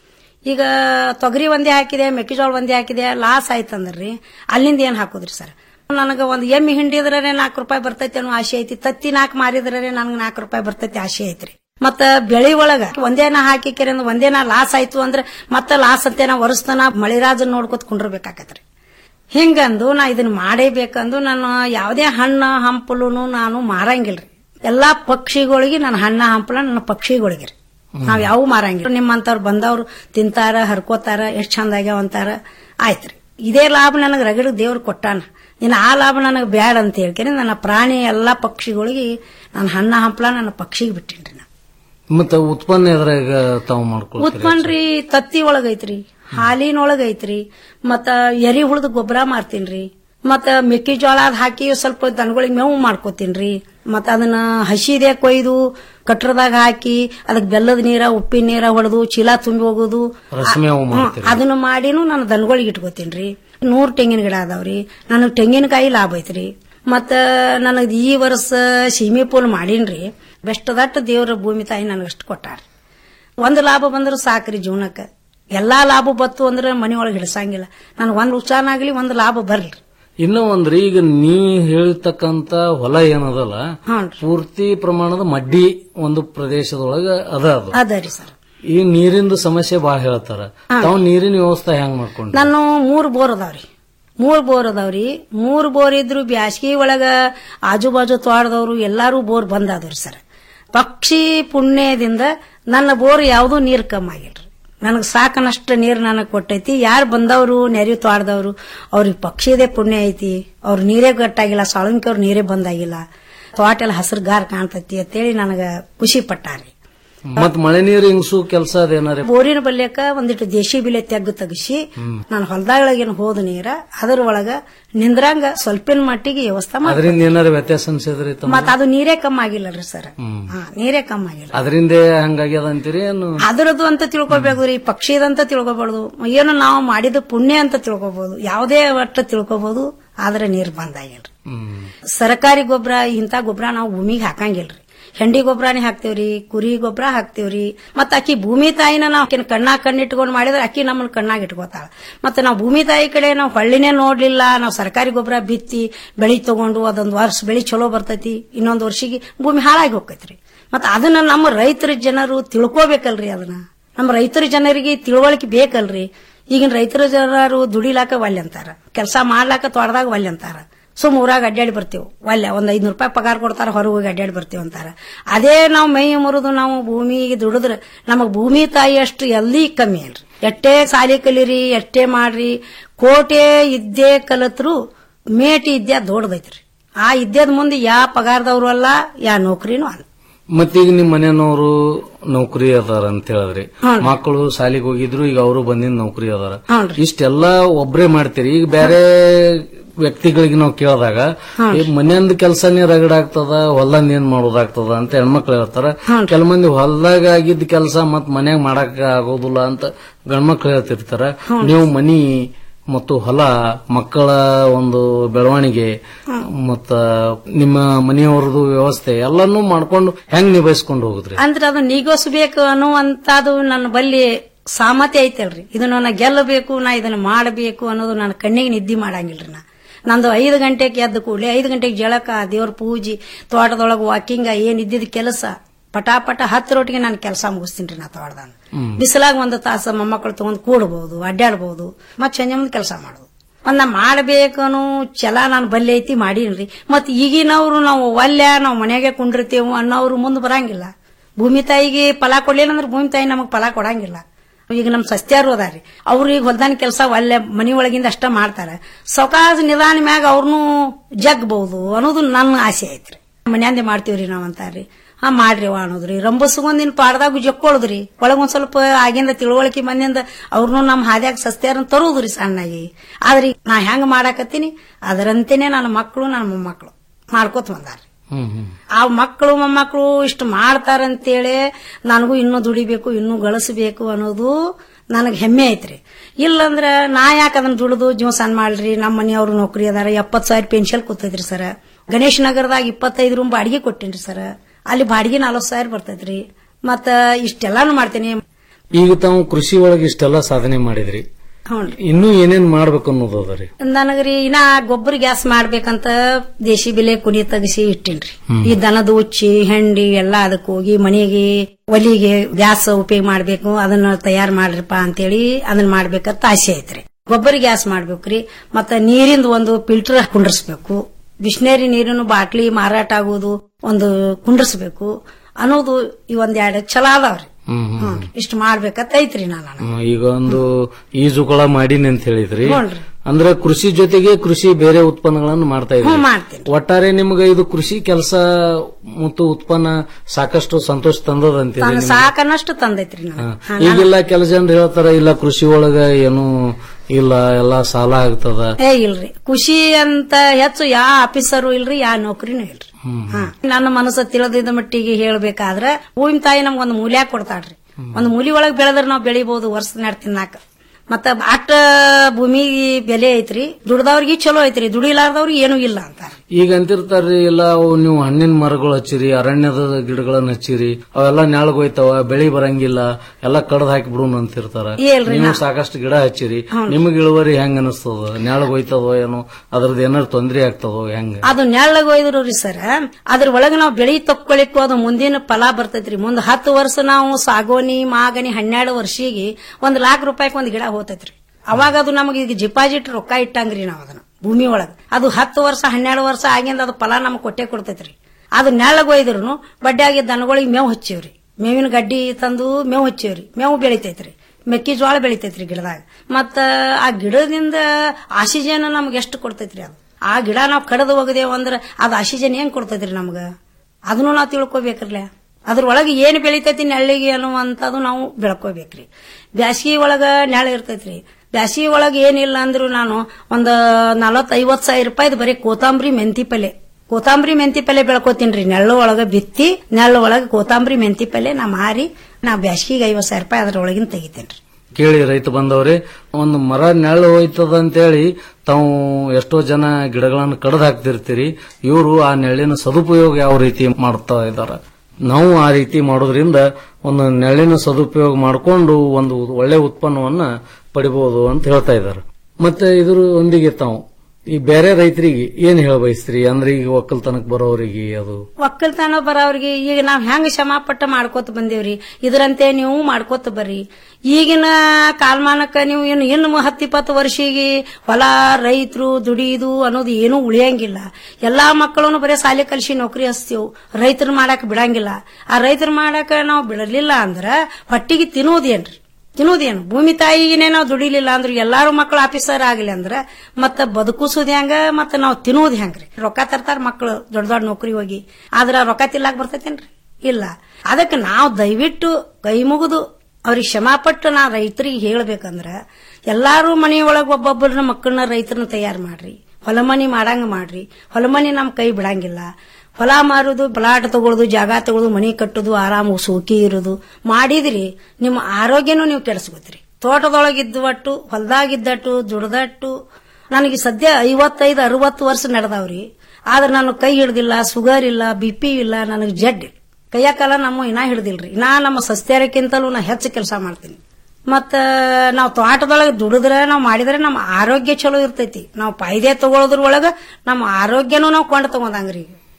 ಈಗ ತೊಗರಿ ಒಂದೇ ಹಾಕಿದೆ ಮೆಕ್ಕೆಜೋಳ ಒಂದೇ ಹಾಕಿದೆ ಲಾಸ್ ಆಯ್ತಂದ್ರಿ ಅಲ್ಲಿಂದ ಏನ್ ಹಾಕುದ್ರಿ ಸರ್ ನನಗ ಒಂದ್ ಎಮ್ಮಿ ಹಿಂಡಿದ್ರೆ ನಾಲ್ಕು ರೂಪಾಯಿ ಬರ್ತೈತಿ ಅನ್ನೋ ಆಸೆ ಐತಿ ತತ್ತಿ ನಾಲ್ಕು ಮಾರಿದ್ರೆ ನನಗೆ ನಾಲ್ಕು ರೂಪಾಯಿ ಬರ್ತೈತಿ ಆಸೆ ಐತ್ರಿ ಮತ್ತ ಬೆಳಿ ಒಳಗ ಒಂದೇನ ಹಾಕಿ ಕೆರೆ ಒಂದೇನ ಲಾಸ್ ಆಯ್ತು ಅಂದ್ರೆ ಮತ್ತೆ ಲಾಸ್ ಅಂತ ನಾ ವರ್ಷತನ ಮಳಿರಾಜನ್ ನೋಡ್ಕೊತ ಕುಂಡ್ರಬೇಕಾಕತ್ರಿ ಹಿಂಗಂದು ನಾ ಇದನ್ನ ಮಾಡೇಬೇಕಂದು ನಾನು ಯಾವುದೇ ಹಣ್ಣು ಹಂಪಲುನು ನಾನು ಮಾರಂಗಿಲ್ರಿ ಎಲ್ಲಾ ಪಕ್ಷಿಗಳಿಗೆ ನನ್ನ ಹಣ್ಣ ಹಂಪಲ ನನ್ನ ಪಕ್ಷಿಗಳಿಗೆ ರೀ ನಾವ್ ಯಾವ ಮಾರಂಗಿಲ್ಲ ನಿಮ್ಮಂತವ್ರು ಬಂದವ್ರು ತಿಂತಾರ ಹರ್ಕೋತಾರ ಎಷ್ಟ್ ಚಂದ ಆಗ್ಯಾವ ಅಂತಾರ ಆಯ್ತ್ರಿ ಇದೇ ಲಾಭ ನನಗೆ ರಗಡ ದೇವ್ರು ಕೊಟ್ಟಾನ ಇನ್ನು ಆ ಲಾಭ ನನಗೆ ಬ್ಯಾಡ ಅಂತ ಹೇಳ್ಕೇನೆ ನನ್ನ ಪ್ರಾಣಿ ಎಲ್ಲಾ ಪಕ್ಷಿಗಳಿಗೆ ನನ್ನ ಹಣ್ಣ ಹಂಪಲ ನನ್ನ ಪಕ್ಷಿಗೆ ಬಿಟ್ಟಿನ್ರಿ ನಾ ಮತ್ತ ಉತ್ಪನ್ನ ಎದ್ರಾಗ ತಾವು ಮಾಡ್ಕೊಳ್ತೀರಿ ಉತ್ಪನ್ರಿ ತತ್ತಿ ಒಳಗೈತ್ರಿ ಹಾಲಿನೊಳಗ ಐತ್ರಿ ಮತ್ತ ಎರಿ ಹುಳದ ಗೊಬ್ಬರ ಮಾರ್ತೀನ್ರಿ ಮತ್ತ ಮೆಕ್ಕೆಜೋಳ ಅದ್ ಹಾಕಿ ಸ್ವಲ್ಪ ದನಗಳಿಗೆ ಮೇವು ಮಾಡ್ಕೋತೀನ್ರಿ ಮತ್ತ ಅದನ್ನ ಹಸಿದೆ ಕೊಯ್ದು ಕಟ್ರದಾಗ ಹಾಕಿ ಅದಕ್ಕೆ ಬೆಲ್ಲದ ನೀರ ಉಪ್ಪಿನ ನೀರ ಹೊಡೆದು ಚೀಲ ತುಂಬಿ ಹೋಗೋದು ರಸಮೇವು ಹ್ಮ್, ಮಾಡ್ತೀರಿ ಅದನ್ನ ಮಾಡಿನೂ ನಾನು ದನಗಳಿಗೆ ಇಟ್ಕೋತೀನ್ರಿ ನೂರ್ ತೆಂಗಿನ ಗಿಡ ಅದಾವ್ರಿ ನನಗ್ ತೆಂಗಿನಕಾಯಿ ಲಾಭ ಐತ್ರಿ ಮತ್ತ ನನಗ್ ಈ ವರ್ಷ ಸೀಮೆ ಪೂಲ್ ಮಾಡೀನ್ರಿ ಬೆಸ್ಟ್ ದಟ್ಟ ದೇವ್ರ ಭೂಮಿ ತಾಯಿ ನನಗಷ್ಟು ಕೊಟ್ಟಾರ ಒಂದ್ ಲಾಭ ಬಂದ್ರೆ ಸಾಕ್ರಿ ಜೀವನಕ್ಕ ಎಲ್ಲಾ ಲಾಭ ಬತ್ತು ಅಂದ್ರೆ ಮನೆಯೊಳಗೆ ಹಿಡ್ಸಂಗಿಲ್ಲ ನನಗೆ ಒಂದ್ ಉತ್ಸಾಹನಾಗ್ಲಿ ಒಂದ್ ಲಾಭ ಬರ್ಲಿ ಇನ್ನೂ ಒಂದ್ರಿ ಈಗ ನೀ ಹೇಳ್ತಕ್ಕಂತ ಹೊಲ ಏನದಲ್ಲ ಪೂರ್ತಿ ಪ್ರಮಾಣದ ಮಡ್ಡಿ ಒಂದು ಪ್ರದೇಶದೊಳಗ ಅದ ಅದು ಅದರಿ ಸರ್ ಈ ನೀರಿಂದು ಸಮಸ್ಯೆ ಬಹಳ ಹೇಳ್ತಾರ ತಾವು ನೀರಿನ ವ್ಯವಸ್ಥೆ ಹೆಂಗ್ ಮಾಡ್ಕೊಂಡ್ರಿ ನಾನು ಮೂರ್ ಬೋರ್ ಅದಾವ್ರಿ ಮೂರ್ ಬೋರ್ ಅದಾವ್ರಿ ಮೂರ್ ಬೋರ್ ಇದ್ರು ಬ್ಯಾಸ್ಗಿ ಒಳಗ ಆಜು ಬಾಜು ತೋಟದವ್ರು ಎಲ್ಲಾರು ಬೋರ್ ಬಂದಾದವ್ರಿ ಸರ್ ಪಕ್ಷಿ ಪುಣ್ಯದಿಂದ ನನ್ನ ಬೋರ್ ಯಾವ್ದೂ ನೀರ್ ಕಮ್ಮಿ ಆಗಿಲ್ರಿ ನನಗ್ ಸಾಕನಷ್ಟು ನೀರ್ ನನಗ್ ಕೊಟ್ಟೈತಿ ಯಾರು ಬಂದವರು ನೆರೆ ತೋಟದವ್ರು ಅವ್ರಿಗೆ ಪಕ್ಷಿದೇ ಪುಣ್ಯ ಐತಿ ಅವ್ರ ನೀರೇ ಗಟ್ಟಾಗಿಲ್ಲ ಸಾಳುಂಕಿ ಅವ್ರ ನೀರೇ ಬಂದಾಗಿಲ್ಲ ತೋಟ ಎಲ್ಲ ಹಸಿರು ಗಾರ್ ಕಾಣ್ತೈತಿ ಅಂತೇಳಿ ನನಗ ಖುಷಿ ಪಟ್ಟಾರಿ ಮತ್ ಮಳೆ ನೀರು ಹಿಂಗ್ಸು ಕೆಲಸ ಅದೇನಾರ ಬೋರಿನ ಬಲ್ಯಕ ಒಂದಿಟ್ಟು ದೇಶಿ ಬಿಲೆ ತೆಗ್ಗು ತೆಗಿಸಿ ನಾನು ಹೊಲದಾಗಳಗೇನು ಹೋದ ನೀರ ಅದ್ರ ಒಳಗ ನಿಂದ್ರಂಗ ಸ್ವಲ್ಪಿನ ಮಟ್ಟಿಗೆ ವ್ಯವಸ್ಥೆ ಮಾಡಿ ಅದರಿಂದ ಏನಾರ ವ್ಯತ್ಯಾಸ ಅನ್ಸಿದ್ರಿ ತಮ್ಮ ಮತ್ತ ಅದು ನೀರೇ ಕಮ್ಮಿ ಆಗಿಲ್ಲರಿ ಸರ್ ಹಾ ನೀರೇ ಕಮ್ಮಿ ಆಗಿಲ್ಲ ಅದರಿಂದ ಹಂಗಾಗ್ಯದ ಅಂತೀರಿ ಏನು ಅದರದ್ದು ಅಂತ ತಿಳ್ಕೊಬೇಕು ರೀ ಪಕ್ಷಿದಂತ ತಿಳ್ಕೊಬಾರ್ದು ಏನು ನಾವು ಮಾಡಿದ ಪುಣ್ಯ ಅಂತ ತಿಳ್ಕೊಬಹುದು ಯಾವುದೇ ಒಟ್ಟ ತಿಳ್ಕೊಬಹುದು ಆದ್ರೆ ನೀರ್ ಬಂದಾಗಿಲ್ರಿ ಸರ್ಕಾರಿ ಗೊಬ್ಬರ ಇಂಥ ಗೊಬ್ಬರ ನಾವು ಭೂಮಿಗೆ ಹಾಕಂಗಿಲ್ರಿ ಹೆಂಡಿ ಗೊಬ್ಬರನೇ ಹಾಕ್ತೇವ್ರಿ ಕುರಿ ಗೊಬ್ಬರ ಹಾಕ್ತೇವ್ರಿ ಮತ್ತ ಆಕಿ ಭೂಮಿ ತಾಯಿನ ನಾವು ಆಕಿನ ಕಣ್ಣಾಗ ಕಣ್ಣಿಟ್ಕೊಂಡು ಮಾಡಿದ್ರೆ ಆಕಿ ನಮ್ಮನ್ನ ಕಣ್ಣಾಗ ಇಟ್ಕೋತಾಳ ಮತ್ತೆ ನಾವು ಭೂಮಿ ತಾಯಿ ಕಡೆ ನಾವು ಹಳ್ಳಿನೇ ನೋಡ್ಲಿಲ್ಲ ನಾವು ಸರ್ಕಾರಿ ಗೊಬ್ಬರ ಬಿತ್ತಿ ಬೆಳಿ ತಗೊಂಡು ಅದೊಂದು ವರ್ಷ ಬೆಳಿ ಚಲೋ ಬರ್ತೈತಿ ಇನ್ನೊಂದು ವರ್ಷಿಗೆ ಭೂಮಿ ಹಾಳಾಗಿ ಹೋಗ್ತೈತ್ರಿ ಮತ್ತ ಅದನ್ನ ನಮ್ಮ ರೈತರ ಜನರು ತಿಳ್ಕೊಬೇಕಲ್ರಿ ಅದನ್ನ ನಮ್ಮ ರೈತರ ಜನರಿಗೆ ತಿಳುವಳಿಕೆ ಬೇಕಲ್ರಿ ಈಗಿನ ರೈತರ ಜನರು ದುಡಿಲಾಕ ಒಲ್ಲೆ ಅಂತಾರ ಕೆಲಸ ಮಾಡ್ಲಾಕ ತೋಟದಾಗ ಒಲ್ಲೆ ಅಂತಾರ ಸುಮ್ ಊರಾಗ ಅಡ್ಡಾಡಿ ಬರ್ತೀವಿ ಒಲ್ಲೆ ಒಂದ್ ಐದ್ನೂರು ರೂಪಾಯಿ ಪಗಾರ ಕೊಡ್ತಾರ ಹೊರಗೆ ಹೋಗಿ ಅಡ್ಡಾಡಿ ಬರ್ತೀವಿ ಅಂತಾರ ಅದೇ ನಾವು ಮೈ ಮುರಿದು ನಾವು ಭೂಮಿಗೆ ದುಡಿದ್ರೆ ನಮಗ್ ಭೂಮಿ ತಾಯಿ ಅಷ್ಟು ಎಲ್ಲಿ ಕಮ್ಮಿ ಅಲ್ರಿ ಎಷ್ಟೇ ಸಾಲಿ ಕಲೀರಿ ಎಷ್ಟೇ ಮಾಡ್ರಿ ಕೋಟೆ ಇದ್ದೇ ಕಲತ್ರು ಮೇಟಿ ಇದ್ದೇ ದೊಡ್ಡದೈತ್ರಿ ಆ ಇದ್ದೇದ್ ಮುಂದೆ ಯಾ ಪಗಾರದವ್ರು ಅಲ್ಲ ಯಾ ನೌಕರಿನೂ ಅಲ್ಲ ಮತ್ತೀಗ ನಿಮ್ ಮನೆಯವರು ನೌಕರಿ ಅದಾರ ಅಂತ ಹೇಳಿದ್ರಿ ಮಕ್ಕಳು ಶಾಲಿಗೆ ಹೋಗಿದ್ರು ಈಗ ಅವರು ಬಂದಿದ್ ನೌಕರಿ ಅದಾರ ಇಷ್ಟೆಲ್ಲ ಒಬ್ರೇ ಮಾಡ್ತೀರಿ ಈಗ ಬೇರೆ ವ್ಯಕ್ತಿಗಳಿಗೆ ನಾವು ಕೇಳಿದಾಗ ಈ ಮನೆಯಂದ ಕೆಲಸನೇ ರಗಡಾಗ್ತದ ಹೊಲದಿಂದ ಏನ್ ಮಾಡೋದಾಗ್ತದ ಅಂತ ಹೆಣ್ಮಕ್ಳು ಹೇಳ್ತಾರ ಕೆಲ ಮಂದಿ ಹೊಲದಾಗ ಆಗಿದ್ದ ಕೆಲಸ ಮತ್ ಮನ್ಯಾಗ ಮಾಡಕ್ ಆಗೋದಿಲ್ಲ ಅಂತ ಗಂಡ್ಮಕ್ಳು ಹೇಳ್ತಿರ್ತಾರ ನೀವು ಮನಿ ಮತ್ತು ಹೊಲ ಮಕ್ಕಳ ಒಂದು ಬೆಳವಣಿಗೆ ಮತ್ತ ನಿಮ್ಮ ಮನೆಯವರದು ವ್ಯವಸ್ಥೆ ಎಲ್ಲಾನು ಮಾಡ್ಕೊಂಡು ಹೆಂಗ್ ನಿಭಾಯಿಸ್ಕೊಂಡು ಹೋಗುದ್ರಿ ಅಂದ್ರೆ ಅದು ನೀಗೋಸ್ಬೇಕು ಅನ್ನುವಂತದು ನನ್ನ ಬಲ್ಲಿ ಸಾಮರ್ಥ್ಯ ಐತಲ್ರಿ ಇದನ್ನ ನಾ ಗೆಲ್ಲಬೇಕು ನಾ ಇದನ್ನ ಮಾಡಬೇಕು ಅನ್ನೋದು ನನ್ನ ಕಣ್ಣಿಗೆ ನಿದ್ದೆ ಮಾಡಂಗಿಲ್ರಿ ನಾ ನಂದು ಐದು ಗಂಟೆಗೆ ಎದ್ದು ಕೂಡಲೇ ಐದು ಗಂಟೆಗೆ ಜಳಕ ದೇವ್ರ ಪೂಜೆ ತೋಟದೊಳಗೆ ವಾಕಿಂಗ ಏನ್ ಇದ್ದಿದ್ ಕೆಲಸ ಪಟಾಪಟ ಹತ್ತರೊಟ್ಟಿಗೆ ನಾನು ಕೆಲಸ ಮುಗಿಸ್ತೀನಿ ನಾ ತೋಟದಾಗ ಬಿಸಿಲಾಗ ಒಂದು ತಾಸ ಮೊಮ್ಮಕ್ಕಳು ತಗೊಂಡ್ ಕೂಡಬಹುದು ಅಡ್ಡಾಡಬಹುದು ಮತ್ ಸಂಜೆ ಮುಂದೆ ಕೆಲಸ ಮಾಡೋದು ಒಂದ್ ನಾ ಮಾಡ್ಬೇಕನು ಛಲ ನಾನು ಬಲ್ಲೆ ಐತಿ ಮಾಡೀನ್ರಿ ಮತ್ ಈಗಿನವ್ರು ನಾವು ಒಲ್ಯ ನಾವು ಮನ್ಯಾಗೆ ಕುಂಡಿರ್ತೇವು ಅನ್ನೋರು ಮುಂದೆ ಬರಂಗಿಲ್ಲ ಭೂಮಿ ತಾಯಿಗೆ ಫಲ ಕೊಡ್ಲಿಲ್ಲ ಅಂದ್ರೆ ಭೂಮಿ ತಾಯಿ ನಮಗ್ ಫಲ ಕೊಡಂಗಿಲ್ಲ ಈಗ ನಮ್ ಸಸ್ತ್ಯಾರು ಅದಾರಿ ಅವ್ರು ಈಗ ಹೊಲ್ದಾನ ಕೆಲಸ ಒಳ್ಳೆ ಮನಿ ಒಳಗಿಂದ ಅಷ್ಟ ಮಾಡ್ತಾರೆ ಸೌಕಾಸ ನಿಧಾನ ಮ್ಯಾಗ ಅವ್ರನ್ನು ಜಗ್ಬಹುದು ಅನ್ನೋದು ನನ್ನ ಆಸೆ ಐತ್ರಿ ಮನ್ಯಾಂದೆ ಮಾಡ್ತೀವ್ರಿ ನಾವ್ ಅಂತಾರ್ರಿ ಹಾ ಮಾಡ್ರಿ ಅವ ಅನ್ನೋದ್ರಿ ರಂಬಸುಗೊಂದಿನ ಪಾಡ್ದಾಗ ಜಕ್ಕೊಳ್ಳೋದ್ರಿ ಒಳಗ್ ಒಂದ್ ಸ್ವಲ್ಪ ಆಗಿಂದ ತಿಳುವಳಿಕೆ ಮಂದಿಯಿಂದ ಅವ್ರನ್ನು ನಮ್ ಹಾದ್ಯಾಗ ಸಸ್ತ್ಯಾರನ್ನ ತರುದ್ರಿ ಸಣ್ಣಾಗಿ ಆದ್ರೆ ಈಗ ನಾ ಹೆಂಗ್ ಮಾಡಾಕತ್ತೀನಿ ಅದರಂತೆನೆ ನನ್ನ ಮಕ್ಕಳು ನನ್ನ ಮೊಮ್ಮಕ್ಕಳು ಮಾಡ್ಕೋತ ಬಂದಾರ್ರಿ ಆ ಮಕ್ಕಳು ಮೊಮ್ಮಕ್ಕಳು ಇಷ್ಟು ಮಾಡ್ತಾರಂತೇಳಿ ನನಗೂ ಇನ್ನೂ ದುಡಿಬೇಕು ಇನ್ನೂ ಗಳಿಸಬೇಕು ಅನ್ನೋದು ನನಗೆ ಹೆಮ್ಮೆ ಐತ್ರಿ ಇಲ್ಲಂದ್ರ ನಾ ಯಾಕೆ ಅದನ್ನ ದುಡಿದು ಜೀವ ಸಣ್ಣ ಮಾಡ್ರಿ ನಮ್ಮ ಮನೆಯವರು ನೌಕರಿ ಅದಾರ ಎಪ್ಪತ್ ಸಾವಿರ ಪೆನ್ಷನ್ ಕೂತೈತ್ರಿ ಸರ್ ಗಣೇಶ್ ನಗರದಾಗ ಇಪ್ಪತ್ತೈದು ರೂಮ್ ಬಾಡಿಗೆ ಕೊಟ್ಟೇನ್ರಿ ಸರ್ ಅಲ್ಲಿ ಬಾಡಿಗೆ ನಲ್ವತ್ ಸಾವಿರ ಬರ್ತೈತ್ರಿ ಮತ್ತ ಇಷ್ಟೆಲ್ಲಾನು ಮಾಡ್ತೇನೆ ಈಗ ತಾವು ಕೃಷಿ ಒಳಗೆ ಇಷ್ಟೆಲ್ಲ ಸಾಧನೆ ಮಾಡಿದ್ರಿ ಹ್ಞೂನ್ರಿ ಇನ್ನೂ ಏನೇನ್ ಮಾಡ್ಬೇಕು ಅನ್ನೋದು ಅದರಿ ನನಗ್ರಿ ಇನ್ನ ಗೊಬ್ಬರ ಗ್ಯಾಸ್ ಮಾಡ್ಬೇಕಂತ ದೇಶಿ ಬೆಲೆ ಕುಡಿ ತೆಗಿಸಿ ಇಟ್ಟಿನ್ರಿ ಈ ದನದ ಉಚ್ಚಿ ಹೆಂಡಿ ಎಲ್ಲಾ ಅದಕ್ಕೆ ಹೋಗಿ ಮನೆಗೆ ಒಲಿಗೆ ಗ್ಯಾಸ್ ಉಪಯೋಗ ಮಾಡ್ಬೇಕು ಅದನ್ನ ತಯಾರು ಮಾಡ್ರಿಪ್ಪ ಅಂತೇಳಿ ಅದನ್ನ ಮಾಡ್ಬೇಕಂತ ಆಸೆ ಐತ್ರಿ ಗೊಬ್ಬರ ಗ್ಯಾಸ್ ಮಾಡ್ಬೇಕ್ರಿ ಮತ್ತ ನೀರಿಂದ ಒಂದು ಫಿಲ್ಟರ್ ಕುಂಡ್ರಿಸ್ಬೇಕು ಬಿಸ್ನೇರಿ ನೀರಿನ ಬಾಟ್ಲಿ ಮಾರಾಟ ಆಗೋದು ಒಂದು ಕುಂಡ್ರಿಸ್ಬೇಕು ಅನ್ನೋದು ಈ ಒಂದ್ ಎರಡು ಛಲ ಅದಾವ್ರಿ ಹ್ಮ್ ಇಷ್ಟು ಮಾಡ್ಬೇಕಂತ ಐತ್ರಿ ನಾನು ಹ್ಮ್, ಈಗ ಒಂದು ಈಜುಕೊಳ ಮಾಡೀನಿ ಅಂತ ಹೇಳಿದ್ರಿ ಹ್ಞೂನ್ರಿ. ಅಂದ್ರೆ ಕೃಷಿ ಜೊತೆಗೆ ಕೃಷಿ ಬೇರೆ ಉತ್ಪನ್ನಗಳನ್ನು ಮಾಡ್ತಾ ಹ್ಞೂ ಇದ್ರಿ ಮಾಡ್ತೀನಿ ಒಟ್ಟಾರೆ ನಿಮ್ಗೆ ಇದು ಕೃಷಿ ಕೆಲಸ ಮತ್ತು ಉತ್ಪನ್ನ ಸಾಕಷ್ಟು ಸಂತೋಷ ತಂದದಂತೀರಿ ತಾನು ನಿಮ್ಗೆ? ಸಾಕನ್ನಷ್ಟು ತಂದೈತ್ರಿ ನಾನು ಹಾ. ಈಗೆಲ್ಲ ಕೆಲ ಜನರು ಹೇಳ್ತಾರ ಇಲ್ಲ ಕೃಷಿ ಒಳಗ ಏನು ಇಲ್ಲ ಎಲ್ಲಾ ಸಾಲ ಆಗ್ತದ ಏ ಇಲ್ರಿ ಖುಷಿ ಅಂತ ಹೆಚ್ಚು ಯಾ ಆಫೀಸರು ಇಲ್ರಿ ಯಾ ನೌಕರಿನೂ ಇಲ್ರಿ ಹಾ. ನನ್ನ ಮನಸ್ಸು ತಿಳಿದಿದ್ದ ಮಟ್ಟಿಗೆ ಹೇಳ್ಬೇಕಾದ್ರ ಭೂಮಿ ತಾಯಿ ನಮ್ಗೊಂದು ಮೂಲ್ಯ ಕೊಡ್ತಾಳ್ರಿ ಒಂದು ಮೂಲಿ ಒಳಗ್ ಬೆಳೆದ್ರ ನಾವ್ ಬೆಳಿಬಹುದು ವರ್ಷ ನಾಡ್ ತಿನ್ನಾಕ ಮತ್ತ ಅಟ್ಟ ಭೂಮಿ ಬೆಲೆ ಐತ್ರಿ ದುಡ್ದವ್ರಿಗೆ ಚಲೋ ಐತ್ರಿ ದುಡಿಲಾರ್ದವ್ರಿಗೆ ಏನೂ ಇಲ್ಲ ಅಂತ ಈಗ ಅಂತಿರ್ತಾರ್ರಿ ಇಲ್ಲ ಅವು ನೀವು ಹಣ್ಣಿನ ಮರಗಳು ಹಚ್ಚಿರಿ ಅರಣ್ಯದ ಗಿಡಗಳನ್ನ ಹಚ್ಚಿರಿ ಅವೆಲ್ಲ ನೆಳಗೋಯ್ತಾವ ಬೆಳಿ ಬರಂಗಿಲ್ಲ ಎಲ್ಲ ಕಡ್ದ್ ಹಾಕಿ ಬಿಡೋಣ ಅಂತಿರ್ತಾರ ಇಲ್ರಿ, ನೀವು ನಾ- ಸಾಕಷ್ಟು ಗಿಡ ಹಚ್ಚಿರಿ ನಿಮಗ್ ಇಳುವರಿ ಹೆಂಗ ಅನಿಸ್ತದ ನೆಳಗೋಯ್ತದೋ ಏನೋ ಅದ್ರದ್ದು ಏನಾರು ತೊಂದ್ರೆ ಆಗ್ತದೋ ಹೆಂಗ ಅದು ನೆಳ್ಳಗ್ ಒಯ್ದ್ರು ರೀ ಸರ್ ಅದ್ರ ಒಳಗ ನಾವು ಬೆಳಿ ತಕ್ಕೊಳಿಕ್ಕೂ ಅದು ಮುಂದಿನ ಫಲ ಬರ್ತೈತ್ರಿ ಮುಂದ್ ಹತ್ತು ವರ್ಷ ನಾವು ಸಾಗೋನಿ ಮಾಗನಿ ಹನ್ನೆರಡು ವರ್ಷಿಗೆ ಒಂದ್ ಲಾಖ ರೂಪಾಯಿಗೆ ಒಂದ್ ಗಿಡ ಹೋತೈತ್ರಿ ಅವಾಗ ಅದು ನಮಗೆ ಈಗ ಡಿಪಾಸಿಟ್ ರೊಕ್ಕ ಇಟ್ಟಂಗ್ರಿ ನಾವ್ ಅದನ್ನ ಭೂಮಿ ಒಳಗ ಅದು ಹತ್ತು ವರ್ಷ ಹನ್ನೆರಡು ವರ್ಷ ಆಗಿಂದ ಅದು ಫಲ ನಮ್ಗೆ ಕೊಟ್ಟೆ ಕೊಡ್ತೈತ್ರಿ ಅದು ನೆಳ್ಳಗ್ ಒಯ್ದ್ರು ಬಡ್ಡಿಯಾಗಿ ದನಗಳಿಗೆ ಮೇವು ಹಚ್ಚಿವ್ರಿ ಮೇವಿನ ಗಡ್ಡಿ ತಂದು ಮೇವು ಹಚ್ಚಿವ್ರಿ ಮೇವು ಬೆಳಿತೈತ್ರಿ ಮೆಕ್ಕೆಜೋಳ ಬೆಳಿತೈತ್ರಿ ಗಿಡದಾಗ ಮತ್ತ ಆ ಗಿಡದಿಂದ ಆಕ್ಸಿಜನ್ ನಮ್ಗೆ ಎಷ್ಟು ಕೊಡ್ತೈತ್ರಿ ಅದು ಆ ಗಿಡ ನಾವು ಕಡದು ಹೋಗದೇವು ಅಂದ್ರೆ ಅದು ಆಕ್ಸಿಜನ್ ಹೆಂಗ್ ಕೊಡ್ತೈತ್ರಿ ನಮ್ಗ ಅದನ್ನು ನಾವು ತಿಳ್ಕೊಬೇಕ್ರಲ್ಲ ಅದ್ರೊಳಗೆ ಏನ್ ಬೆಳಿತೈತಿ ನೆಳ್ಳಿಗೆ ಅನ್ನುವಂಥದ್ದು ನಾವು ಬೆಳ್ಕೋಬೇಕ್ರಿ ಬ್ಯಾಸಿಗೆ ಒಳಗ ನೆಳ ಇರ್ತೈತ್ರಿ ಬ್ಯಾಸಿಗೆ ಒಳಗ ಏನಿಲ್ಲ ಅಂದ್ರು ನಾನು ಒಂದು ನಲವತ್ತು ಐವತ್ತು ಸಾವಿರ ರೂಪಾಯಿದ್ ಬರೀ ಕೋತಂಬರಿ ಮೆಂತಿ ಪಲ್ಲೆ ಕೋತಂಬರಿ ಮೆಂತಿ ಪಲ್ಲೆ ಬೆಳ್ಕೊತೀನ್ರಿ ನೆಳ್ಳು ಒಳಗ ಬಿತ್ತಿ ನೆಳ್ಳು ಒಳಗ ಕೋತಂಬರಿ ಮೆಂತಿ ಪಲ್ಲೆ ನಾ ಮಾರಿ ನಾ ಬ್ಯಾಸಿಗೆ ಐವತ್ತು ಸಾವಿರ ರೂಪಾಯಿ ಅದ್ರೊಳಗಿನ ತೆಗಿತೇನ್ರಿ ಕೇಳಿ ರೈತ ಬಂದವ್ರೆ ಒಂದು ಮರ ನೆರಳು ಹೋಯ್ತದ ಅಂತೇಳಿ ತಾವು ಎಷ್ಟೋ ಜನ ಗಿಡಗಳನ್ನು ಕಡ್ದು ಹಾಕ್ತಿರ್ತೀರಿ ಇವರು ಆ ನೆರಳಿನ ಸದುಪಯೋಗ ಯಾವ ರೀತಿ ಮಾಡ್ತಾ ಇದಾರ ನಾವು ಆ ರೀತಿ ಮಾಡೋದ್ರಿಂದ ಒಂದು ನೆರಳಿನ ಸದುಪಯೋಗ ಮಾಡಿಕೊಂಡು ಒಂದು ಒಳ್ಳೆ ಉತ್ಪನ್ನವನ್ನ ಪಡಿಬಹುದು ಅಂತ ಹೇಳ್ತಾ ಇದ್ದಾರೆ ಮತ್ತೆ ಇದರೊಂದಿಗೆ ತಾವು ಈ ಬೇರೆ ರೈತರಿಗೆ ಏನ್ ಹೇಳ ಬಯಸ್ತೀರಿ ಅಂದ್ರೆ ಈಗ ಒಕ್ಕಲ್ತನಕ್ ಬರೋರಿಗೆ ಅದು ಒಕ್ಕಲ್ತನ ಬರೋವ್ರಿಗೆ ಈಗ ನಾವ್ ಹೆಂಗ್ ಶ್ರಮಪಟ್ಟ ಮಾಡ್ಕೋತ ಬಂದೇವ್ರಿ ಇದರಂತೆ ನೀವು ಮಾಡ್ಕೋತ ಬರ್ರಿ ಈಗಿನ ಕಾಲಮಾನಕ್ಕ ನೀವು ಏನು ಇನ್ನು ಹತ್ತು ಇಪ್ಪತ್ತು ವರ್ಷಿಗೆ ಹೊಲ ರೈತರು ದುಡಿಯುದು ಅನ್ನೋದು ಏನೂ ಉಳಿಯಂಗಿಲ್ಲ ಎಲ್ಲಾ ಮಕ್ಕಳನ್ನು ಬರೀ ಸಾಲಿ ಕಲಿಸಿ ನೌಕರಿ ಹಚ್ತೀವ್ ರೈತರು ಮಾಡಾಕ ಬಿಡಂಗಿಲ್ಲ ಆ ರೈತರು ಮಾಡಾಕ ನಾವು ಬಿಡಲಿಲ್ಲ ಅಂದ್ರ ಹೊಟ್ಟಿಗೆ ತಿನ್ನೋದೇನ್ರಿ ತಿನ್ನೋದೇನು ಭೂಮಿ ತಾಯಿಗೆ ನಾವು ದುಡಿಲಿಲ್ಲ ಅಂದ್ರೆ ಎಲ್ಲಾರು ಮಕ್ಕಳು ಆಫೀಸರ್ ಆಗಲಿ ಅಂದ್ರ ಮತ್ತ ಬದುಕಿಸೋದ್ ಹೆಂಗ ಮತ್ತ ನಾವು ತಿನ್ನೋದ್ ಹೆಂಗ್ರಿ ರೊಕ್ಕ ತರ್ತಾರ ಮಕ್ಕಳು ದೊಡ್ಡ ದೊಡ್ಡ ನೌಕರಿ ಹೋಗಿ ಆದ್ರ ರೊಕ್ಕ ತಿನ್ಲಾಕ್ ಬರ್ತೈತೇನ್ರಿ ಇಲ್ಲ ಅದಕ್ಕೆ ನಾವು ದಯವಿಟ್ಟು ಕೈ ಮುಗಿದು ಅವ್ರಿಗೆ ಶ್ರಮಪಟ್ಟು ನಾ ರೈತರಿಗೆ ಹೇಳ್ಬೇಕಂದ್ರ ಎಲ್ಲಾರು ಮನೆಯೊಳಗ ಒಬ್ಬೊಬ್ಬರನ್ನ ಮಕ್ಕಳನ್ನ ರೈತರನ್ನ ತಯಾರು ಮಾಡ್ರಿ ಹೊಲಮನಿ ಮಾಡಂಗ ಮಾಡ್ರಿ ಹೊಲಮನಿ ನಮ್ ಕೈ ಬಿಡಂಗಿಲ್ಲ ಹೊಲ ಮಾರುದು ಪ್ಲಾಟ್ ತಗೊಳ್ಳೋದು ಜಾಗ ತಗೊಳ್ಳೋದು ಮನಿ ಕಟ್ಟೋದು ಆರಾಮ ಸೋಕಿ ಇರೋದು ಮಾಡಿದ್ರಿ ನಿಮ್ಮ ಆರೋಗ್ಯನೂ ನೀವು ಕೆಡಿಸ್ಕೋತೀರಿ ತೋಟದೊಳಗಿದ್ದವಟ್ಟು ಹೊಲದಾಗಿದ್ದಟ್ಟು ದುಡ್ದಟ್ಟು ನನಗೆ ಸದ್ಯ ಐವತ್ತೈದು ಅರವತ್ತು ವರ್ಷ ನಡೆದಾವ್ರಿ ಆದ್ರೆ ನಾನು ಕೈ ಹಿಡ್ದಿಲ್ಲ ಸುಗರ್ ಇಲ್ಲ ಬಿ ಪಿ ಇಲ್ಲ ನನಗೆ ಜಡ್ ಕೈಯ ಕಾಲ ನಮ್ಮ ಇನ್ನ ಹಿಡ್ದಿಲ್ರಿ ನಾ ನಮ್ಮ ಸಸ್ಯಾರಕ್ಕಿಂತಲೂ ನಾ ಹೆಚ್ಚು ಕೆಲಸ ಮಾಡ್ತೀನಿ ಮತ್ತ ನಾವು ತೋಟದೊಳಗೆ ದುಡಿದ್ರೆ ನಾವು ಮಾಡಿದ್ರೆ ನಮ್ಮ ಆರೋಗ್ಯ ಚಲೋ ಇರ್ತೈತಿ ನಾವು ಫಾಯ್ದೆ ತಗೊಳ್ಳೋದ್ರ ಒಳಗ ನಮ್ಮ ಆರೋಗ್ಯನೂ ನಾವು ಕೊಂಡು ತಗೊಂಡಂಗ್ರಿ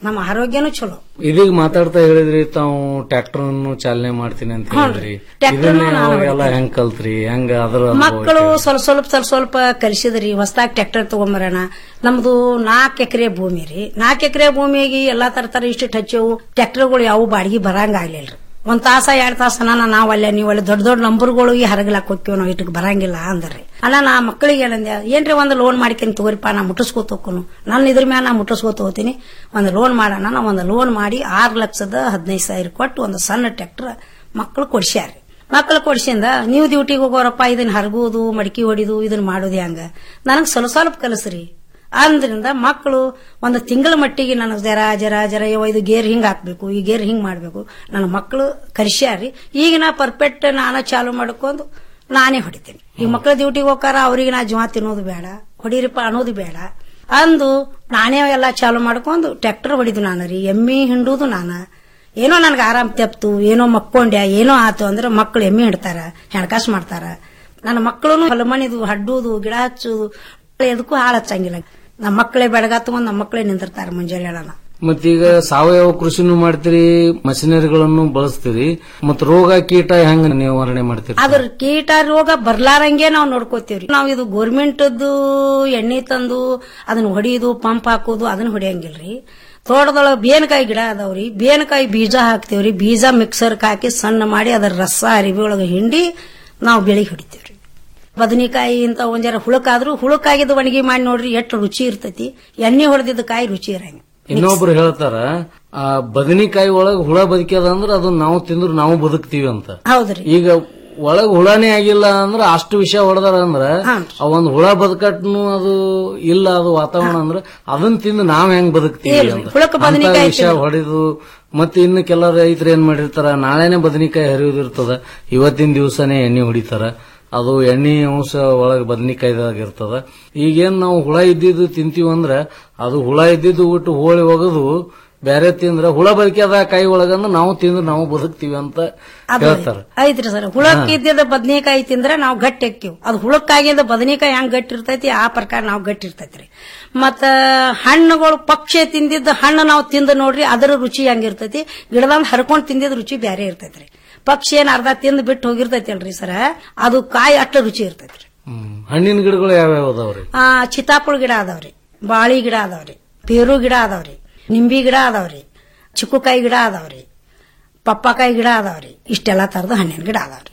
ನಮ್ಮ ಆರೋಗ್ಯನೂ ಚಲೋ ಇದೀಗ ಮಾತಾಡ್ತಾ ಹೇಳಿದ್ರಿ ತಾವು ಟ್ರ್ಯಾಕ್ಟರ್ ಅನ್ನು ಚಾಲನೆ ಮಾಡ್ತೀನಿ ಅಂತ ಹೇಳಿದ್ರಿ ಟ್ರ್ಯಾಕ್ಟರ್ನು ಇದನ್ನ ನಾನು ಅವಾಗೆಲ್ಲ ಹೆಂಗ್ ಕಲ್ತ್ರಿ ಹೆಂಗ ಅದ್ರ ಅನುಭವ ಮಕ್ಕಳು ಸ್ವಲ್ಪ ಸ್ವಲ್ಪ ಸ್ವಲ್ಪ ಸ್ವಲ್ಪ ಕಲಿಸಿದ್ರಿ ಹೊಸದಾಗಿ ಟ್ರ್ಯಾಕ್ಟರ್ ತಗೊಂಬರೋಣ ನಮ್ದು ನಾಲ್ಕು ಎಕರೆ ಭೂಮಿ ರೀ ನಾಲ್ಕು ಎಕರೆ ಭೂಮಿಗೆ ಎಲ್ಲಾ ತರ ತರ ಇಷ್ಟು ಹಚ್ಚವು ಟ್ರ್ಯಾಕ್ಟರ್ಗಳು ಯಾವ ಬಾಡಿಗೆ ಬರಂಗ ಆಗ್ಲಿಲ್ರಿ ಒಂದ್ ತಾಸ ಎರಡ್ ತಾಸ ನಾನು ನಾವ್ ಅಲ್ಲೇ ನೀವು ಅಲ್ಲಿ ದೊಡ್ಡ ದೊಡ್ಡ ನಂಬರ್ಗಳು ಈ ಹರಗ್ಲಾಕ್ ಹೋಗ್ತೀವಿ ನಾವು ಇಟ್ಟಕ್ ಬರಂಗಿಲ್ಲ ಅಂದ್ರಿ ಅಲ್ಲ ನಾ ಮಕ್ಕಳಿಗೆ ಏನಂದೆ ಏನ್ರಿ ಒಂದು ಲೋನ್ ಮಾಡ್ಕೊಂಡು ತಗೋರಿಪ್ಪ ನಾ ಮುಟ್ಟಿಸ್ಕೋತ ಹೋಗ್ಕೊನು ನನ್ನ ಇದ್ರ ಮ್ಯಾಲ ನಾ ಮುಟ್ಟಿಸ್ಕೋತ ಹೋಗ್ತೀನಿ ಒಂದು ಲೋನ್ ಮಾಡೋಣ ನಾ ಒಂದು ಲೋನ್ ಮಾಡಿ ಆರು ಲಕ್ಷದ ಹದಿನೈದು ಸಾವಿರ ಕೊಟ್ಟು ಒಂದು ಸಣ್ಣ ಟ್ರ್ಯಾಕ್ಟರ್ ಮಕ್ಕಳು ಕೊಡ್ಸ್ಯಾರಿ ಮಕ್ಕಳು ಕೊಡ್ಸಿಂದ ನೀವು ಡ್ಯೂಟಿಗೆ ಹೋಗೋರಪ್ಪ ಇದನ್ನ ಹರಗೋದು ಮಡಿಕೆ ಹೊಡಿದು ಇದನ್ನ ಮಾಡೋದು ಹಂಗ ನನಗ್ ಸ್ವಲ್ಪ ಸ್ವಲ್ಪ ಕಲಸ್ರಿ ಅಂದ್ರಿಂದ ಮಕ್ಕಳು ಒಂದು ತಿಂಗಳ ಮಟ್ಟಿಗೆ ನನಗೆ ಜರ ಜರ ಜರ ಯವ್ವ ಇದು ಗೇರ್ ಹಿಂಗ್ ಹಾಕ್ಬೇಕು ಈ ಗೇರ್ ಹಿಂಗ್ ಮಾಡ್ಬೇಕು ನನ್ನ ಮಕ್ಕಳು ಕಲಿಸ್ಯಾರಿ ಈಗ ನಾ ಪರ್ಫೆಕ್ಟ್ ನಾನ ಚಾಲು ಮಾಡ್ಕೊಂಡು ನಾನೇ ಹೊಡಿತೀನಿ ಈಗ ಮಕ್ಕಳು ಡ್ಯೂಟಿಗೆ ಹೋಗಾರ ಅವ್ರಿಗೆ ನಾ ಜೀವ ತಿನ್ನೋದು ಬೇಡ ಹೊಡೀರಿಪ್ಪ ಅನ್ನೋದು ಬೇಡ ಅಂದು ನಾನೇ ಎಲ್ಲ ಚಾಲು ಮಾಡ್ಕೊಂಡು ಟ್ರ್ಯಾಕ್ಟರ್ ಹೊಡಿದು ನಾನು ರೀ ಎಮ್ಮಿ ಹಿಂಡುದು ನಾನು ಏನೋ ನನಗೆ ಆರಾಮ್ ತೆಪ್ತು ಏನೋ ಮಕ್ಕೊಂಡ್ಯ ಏನೋ ಆತು ಅಂದ್ರೆ ಮಕ್ಕಳು ಎಮ್ಮೆ ಹಿಡ್ತಾರ ಹೆಣ್ಕಾಸು ಮಾಡ್ತಾರ ನನ್ನ ಮಕ್ಕಳು ಹೊಲಮಣಿದು ಹಡ್ಡುದು ಗಿಡ ಹಚ್ಚುದು ಎದಕ್ಕೂ ಹಾಳು ಹಚ್ಚಂಗಿಲ್ಲ ನಮ್ಮ ಮಕ್ಕಳೇ ಬೆಳಗ ತಗೊಂಡ್ ನಮ್ಮ ಮಕ್ಕಳೇ ನಿಂತಿರ್ತಾರ ಮುಂಜಾನೆ ಹೇಳೋಣ ಮತ್ತೀಗ ಸಾವಯವ ಕೃಷಿನೂ ಮಾಡ್ತೀರಿ ಮಷಿನರಿಗಳನ್ನು ಬಳಸ್ತೀರಿ ಮತ್ ರೋಗ ಕೀಟ ಹೆಂಗ ನಿವಾರಣೆ ಮಾಡ್ತೀರಿ ಅದ್ರ ಕೀಟ ರೋಗ ಬರ್ಲಾರಂಗೆ ನಾವು ನೋಡ್ಕೋತೀವ್ರಿ ನಾವು ಇದು ಗೋರ್ಮೆಂಟ್ದು ಎಣ್ಣೆ ತಂದು ಅದನ್ನ ಹೊಡಿಯೋದು ಪಂಪ್ ಹಾಕೋದು ಅದನ್ನ ಹೊಡಿಯಂಗಿಲ್ರಿ ತೋಟದೊಳಗ ಬೇನಕಾಯಿ ಗಿಡ ಅದಾವ್ರಿ ಬೇನಕಾಯಿ ಬೀಜ ಹಾಕ್ತೇವ್ರಿ ಬೀಜ ಮಿಕ್ಸರ್ ಹಾಕಿ ಸಣ್ಣ ಮಾಡಿ ಅದರ ರಸ ಅರಿವಿ ಒಳಗ ಹಿಂಡಿ ನಾವು ಬೆಳಿಗ್ಗೆ ಹೊಡಿತೇವ್ರಿ ಬದನಿಕಾಯಿ ಇಂತ ಒಂದ್ ಜರ ಹುಳಕಾದ್ರೂ ಹುಳಕಾಗಿದ್ದು ಒಣಗಿ ಮಾಡಿ ನೋಡ್ರಿ ಎಷ್ಟು ರುಚಿ ಇರ್ತೈತಿ ಎಣ್ಣೆ ಹೊಡೆದಿದ್ದ ಕಾಯಿ ರುಚಿ ಇರಂಗ ಇನ್ನೊಬ್ರು ಹೇಳ್ತಾರ ಆ ಬದನಿಕಾಯಿ ಒಳಗ್ ಹುಳ ಬದುಕ್ಯದ ಅಂದ್ರ ಅದನ್ನ ನಾವು ತಿಂದ್ರು ನಾವು ಬದುಕ್ತಿವಿ ಅಂತ ಹೌದ್ರಿ ಈಗ ಒಳಗ್ ಹುಳನೇ ಆಗಿಲ್ಲ ಅಂದ್ರ ಅಷ್ಟು ವಿಷ ಹೊಡೆದಾರ ಅಂದ್ರ ಆ ಒಂದ್ ಹುಳ ಬದುಕಟ್ನು ಅದು ಇಲ್ಲ ಅದು ವಾತಾವರಣ ಅಂದ್ರ ಅದನ್ನ ತಿಂದು ನಾವ್ ಹೆಂಗ್ ಬದುಕ್ತೀವಿ ಇಲ್ರಿ, ಅಂತ ಹುಳಕ್ಕ ಅಂತ ಬದ್ನಿಕಾಯಿ ವಿಷ ತಿಂದ್ರು. ಹೊಡೆದು ಮತ್ತೆ ಇನ್ನು ಕೆಲ ರೈತರು ಏನ್ ಮಾಡಿರ್ತಾರ ನಾಳೆನೆ ಬದನಿಕಾಯಿ ಹರಿಯೋದಿರ್ತದ ಇವತ್ತಿನ ದಿವಸನೇ ಎಣ್ಣೆ ಹೊಡಿತಾರ ಅದು ಎಣ್ಣೆ ಅಂಶ ಒಳಗೆ ಬದನಿಕಾಯ್ದಾಗ ಇರ್ತದ ಈಗೇನ್ ನಾವು ಹುಳ ಇದ್ದಿದ್ದು ತಿಂತೀವಿ ಅಂದ್ರ ಅದು ಹುಳ ಇದ್ದಿದ್ದು ಬಿಟ್ಟು ಹೋಳಿ ಒಗದು ಬೇರೆ ತಿಂದ್ರ ಹುಳ ಬದುಕ್ಯದ ಕೈ ಒಳಗಂದ್ರ ನಾವು ತಿಂದ್ರೆ ನಾವು ಬದುಕ್ತಿವಿ ಅಂತ ಅದು ಹೇಳ್ತಾರ ಐತ್ರಿ ಸರ್ ಹುಳಕ್ ಇದ್ದಿದ್ದ ಬದನೆಕಾಯಿ ತಿಂದ್ರೆ ನಾವು ಗಟ್ಟಿ ಹಾಕಿವ್ ಅದು ಹುಳಕ್ಕಾಗಿದ್ದ ಬದನೆಕಾಯಿ ಹೆಂಗ್ ಗಟ್ಟಿ ಇರ್ತೈತಿ ಆ ಪ್ರಕಾರ ನಾವು ಗಟ್ಟಿ ಇರ್ತೈತ್ರಿ ಮತ್ತ ಹಣ್ಣುಗಳು ಪಕ್ಷಿ ತಿಂದಿದ್ದ ಹಣ್ಣು ನಾವು ತಿಂದು ನೋಡ್ರಿ ಅದರ ರುಚಿ ಹೆಂಗಿರ್ತೈತಿ ಗಿಡದಂದ್ ಹರ್ಕೊಂಡ್ ತಿಂದಿದ್ ರುಚಿ ಬ್ಯಾರೆ ಇರ್ತೈತ್ರಿ ಪಕ್ಷಿ ಏನ್ ಅರ್ಧ ತಿಂದು ಬಿಟ್ಟು ಹೋಗಿರ್ತೈತಲ್ರಿ ಸರ ಅದು ಕಾಯಿ ಅಷ್ಟು ರುಚಿ ಇರ್ತೈತ್ರಿ ಹಣ್ಣಿನ ಗಿಡಗಳು ಯಾವ್ಯಾವ ಅದಾವ್ರಿ ಆ ಚಿತ್ತಾಪುಳ ಗಿಡ ಅದಾವ್ರಿ ಬಾಳಿ ಗಿಡ ಅದಾವ್ರಿ ಪೇರು ಗಿಡ ಅದಾವ್ರಿ ನಿಂಬಿ ಗಿಡ ಅದಾವ್ರಿ ಚಿಕ್ಕುಕಾಯಿ ಗಿಡ ಅದಾವ್ರಿ ಪಪ್ಪಾಕಾಯಿ ಗಿಡ ಅದಾವ್ರಿ ಇಷ್ಟೆಲ್ಲಾ ತರದ ಹಣ್ಣಿನ ಗಿಡ ಅದಾವ್ರಿ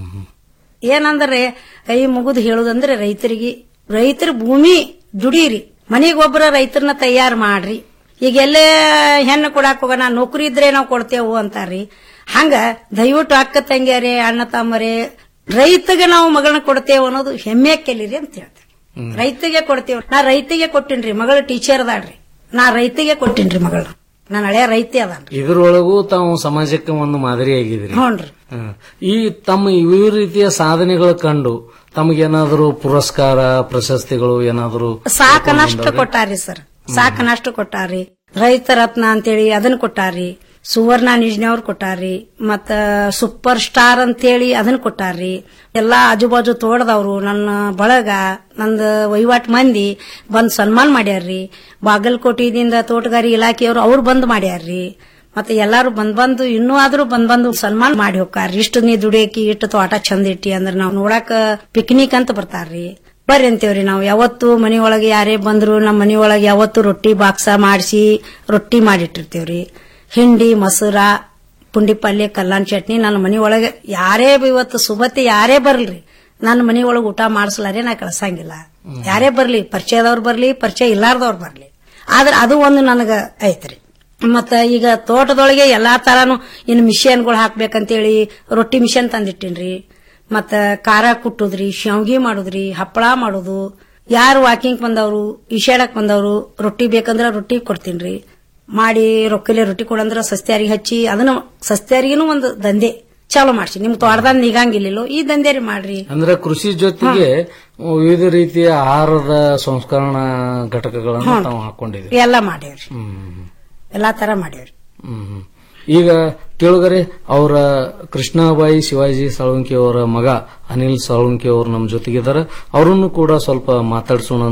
ಏನಂದ್ರೆ ಕೈ ಮುಗಿದು ಹೇಳುದಂದ್ರೆ ರೈತರಿಗೆ ರೈತರ ಭೂಮಿ ದುಡೀರಿ ಮನೆಗೊಬ್ಬರ ರೈತರನ್ನ ತಯಾರು ಮಾಡ್ರಿ ಈಗ ಎಲ್ಲೇ ಹೆಣ್ಣು ಕೊಡಾಕ ಹೋಗೋಣ ನೌಕರಿ ಇದ್ರೆ ನಾವು ಕೊಡ್ತೇವು ಅಂತಾರ್ರಿ ಹಂಗ ದಯವಿಟ್ಟು ಅಕ್ಕ ತಂಗಿಯರೇ ಅಣ್ಣ ತಮ್ಮರೇ ರೈತಗೆ ನಾವು ಮಗಳನ್ನ ಕೊಡ್ತೇವೆ ಅನ್ನೋದು ಹೆಮ್ಮೆ ಕೆಲಿರಿ ಅಂತ ಹೇಳ್ತಾರೆ ರೈತಗೆ ಕೊಡ್ತೇವೆ ನಾ ರೈತಿಗೆ ಕೊಟ್ಟಿನ್ರಿ ಮಗಳು ಟೀಚರ್ ಅದಾಳ್ರಿ ನಾ ರೈತಿಗೆ ಕೊಟ್ಟಿನ್ರಿ ಮಗಳು ನಾನು ಹಳೆಯ ರೈತಿ ಅದಾನ್ರಿ ಇದ್ರೊಳಗೂ ತಾವು ಸಮಾಜಕ್ಕೆ ಒಂದು ಮಾದರಿಯಾಗಿದ್ರಿ ಹ್ಞೂನ್ರಿ ಹ್ಮ್. ಈ ತಮ್ಮ ವಿವಿಧ ರೀತಿಯ ಸಾಧನೆಗಳು ಕಂಡು ತಮಗೇನಾದರೂ ಪುರಸ್ಕಾರ ಪ್ರಶಸ್ತಿಗಳು ಏನಾದರೂ ಸಾಕನಷ್ಟು ಕೊಟ್ಟಾರಿ ಸರ್ ಸಾಕನಷ್ಟು ಕೊಟ್ಟಾರಿ ರೈತ ರತ್ನ ಅಂತೇಳಿ ಅದನ್ನ ಕೊಟ್ಟಾರಿ ಸುವರ್ಣ ನಿಜ್ನೆಯವ್ರು ಕೊಟ್ಟಾರಿ ಮತ್ತ ಸೂಪರ್ ಸ್ಟಾರ್ ಅಂತೇಳಿ ಅದನ್ನ ಕೊಟ್ಟಾರಿ ಎಲ್ಲಾ ಆಜುಬಾಜು ತೋಟದವ್ರು ನನ್ನ ಬಳಗ ನಂದ ವಹಿವಾಟ್ ಮಂದಿ ಬಂದ್ ಸನ್ಮಾನ ಮಾಡ್ಯಾರ್ರಿ ಬಾಗಲಕೋಟೆದಿಂದ ತೋಟಗಾರಿ ಇಲಾಖೆಯವರು ಅವ್ರು ಬಂದ್ ಮಾಡ್ಯಾರ್ರಿ ಮತ್ತೆ ಎಲ್ಲಾರು ಬಂದ್ ಬಂದು ಇನ್ನೂ ಆದ್ರೂ ಬಂದ್ ಬಂದು ಸನ್ಮಾನ ಮಾಡಿ ಹೋಗ್ತಾರ್ರಿ ಇಷ್ಟು ನೀ ದುಡಿಯಕಿ ಇಷ್ಟು ತೋಟ ಚಂದ ಇಟ್ಟಿ ಅಂದ್ರೆ ನಾವ್ ನೋಡಾಕ ಪಿಕ್ನಿಕ್ ಅಂತ ಬರ್ತಾರ್ರಿ ಬರ್ರಿ ಅಂತೇವ್ರಿ ನಾವು ಯಾವತ್ತು ಮನಿಯೊಳಗೆ ಯಾರೇ ಬಂದ್ರು ನಮ್ಮ ಮನಿಯೊಳಗೆ ಯಾವತ್ತು ರೊಟ್ಟಿ ಬಾಕ್ಸ ಮಾಡಿಸಿ ರೊಟ್ಟಿ ಮಾಡಿಟ್ಟಿರ್ತೇವ್ರಿ ಹಿಂಡಿ ಮೊಸರ ಪುಂಡಿ ಪಲ್ಯ ಕಲ್ಲಾನ್ ಚಟ್ನಿ ನನ್ನ ಮನಿಯೊಳಗೆ ಯಾರೇ ಇವತ್ತು ಸುಬತ್ತಿ ಯಾರೇ ಬರ್ಲ್ರಿ ನನ್ನ ಮನಿಯೊಳಗೆ ಊಟ ಮಾಡಿಸ್ಲಾರೆ ನಾ ಕಳ್ಸಂಗಿಲ್ಲ ಯಾರೇ ಬರ್ಲಿ ಪರಿಚಯದವ್ರು ಬರ್ಲಿ ಪರಿಚಯ ಇಲ್ಲಾರ್ದವ್ರು ಬರ್ಲಿ ಆದ್ರೆ ಅದು ಒಂದು ನನಗ ಐತ್ರಿ ಮತ್ತ ಈಗ ತೋಟದೊಳಗೆ ಎಲ್ಲಾ ತರಾನು ಇನ್ನು ಮಿಷನ್ಗಳು ಹಾಕ್ಬೇಕಂತೇಳಿ ರೊಟ್ಟಿ ಮಿಷನ್ ತಂದಿಟ್ಟಿನ್ರಿ ಮತ್ತ ಖಾರ ಕುಟ್ಟುದ್ರಿ ಶಾವ್ಗಿ ಮಾಡುದ್ರಿ ಹಪ್ಪಳ ಮಾಡುದು ಯಾರು ವಾಕಿಂಗ್ ಬಂದವರು ಈಶಾಡಕ್ ಬಂದವರು ರೊಟ್ಟಿ ಬೇಕಂದ್ರ ರೊಟ್ಟಿ ಕೊಡ್ತೀನ್ರಿ ಮಾಡಿ ರೊಕ್ಕಲೆ ರೊಟ್ಟಿ ಕೊಡಂದ್ರ ಸಸ್ತ್ಯಾರಿಗೆ ಹಚ್ಚಿ ಅದನ್ನ ಸಸ್ತ್ಯಾರಿಗೂ ಒಂದು ದಂಧೆ ಚಾಲು ಮಾಡ್ಸಿ ನಿಮ್ ತೋಟದಾಗ ನಿಗಂಗಿಲ್ಲೋ ಈ ದಂಧೆ ರೀ ಮಾಡ್ರಿ ಅಂದ್ರೆ ಕೃಷಿ ಜೊತೆಗೆ ವಿವಿಧ ರೀತಿಯ ಆಹಾರದ ಸಂಸ್ಕರಣಾ ಘಟಕಗಳನ್ನು ಹ್ಮ್. ತಾವು ಹಾಕೊಂಡಿದ್ರಿ ಎಲ್ಲ ಮಾಡೇವ್ರಿ ಹ್ಮ್. ಎಲ್ಲಾ ತರ ಮಾಡೇವ್ರಿ ಹ್ಮ್. ಈಗ ಕೇಳುಗರೆ ಅವರ ಕೃಷ್ಣಾಬಾಯಿ ಶಿವಾಜಿ ಸಾಳುಂಕಿ ಅವರ ಮಗ ಅನಿಲ್ ಸಾಳುಂಕಿ ಅವರು ನಮ್ಮ ಜೊತೆಗಿದ್ದಾರೆ ಅವರನ್ನು ಕೂಡ ಸ್ವಲ್ಪ ಮಾತಾಡ್ಸೋಣ ಅಂತ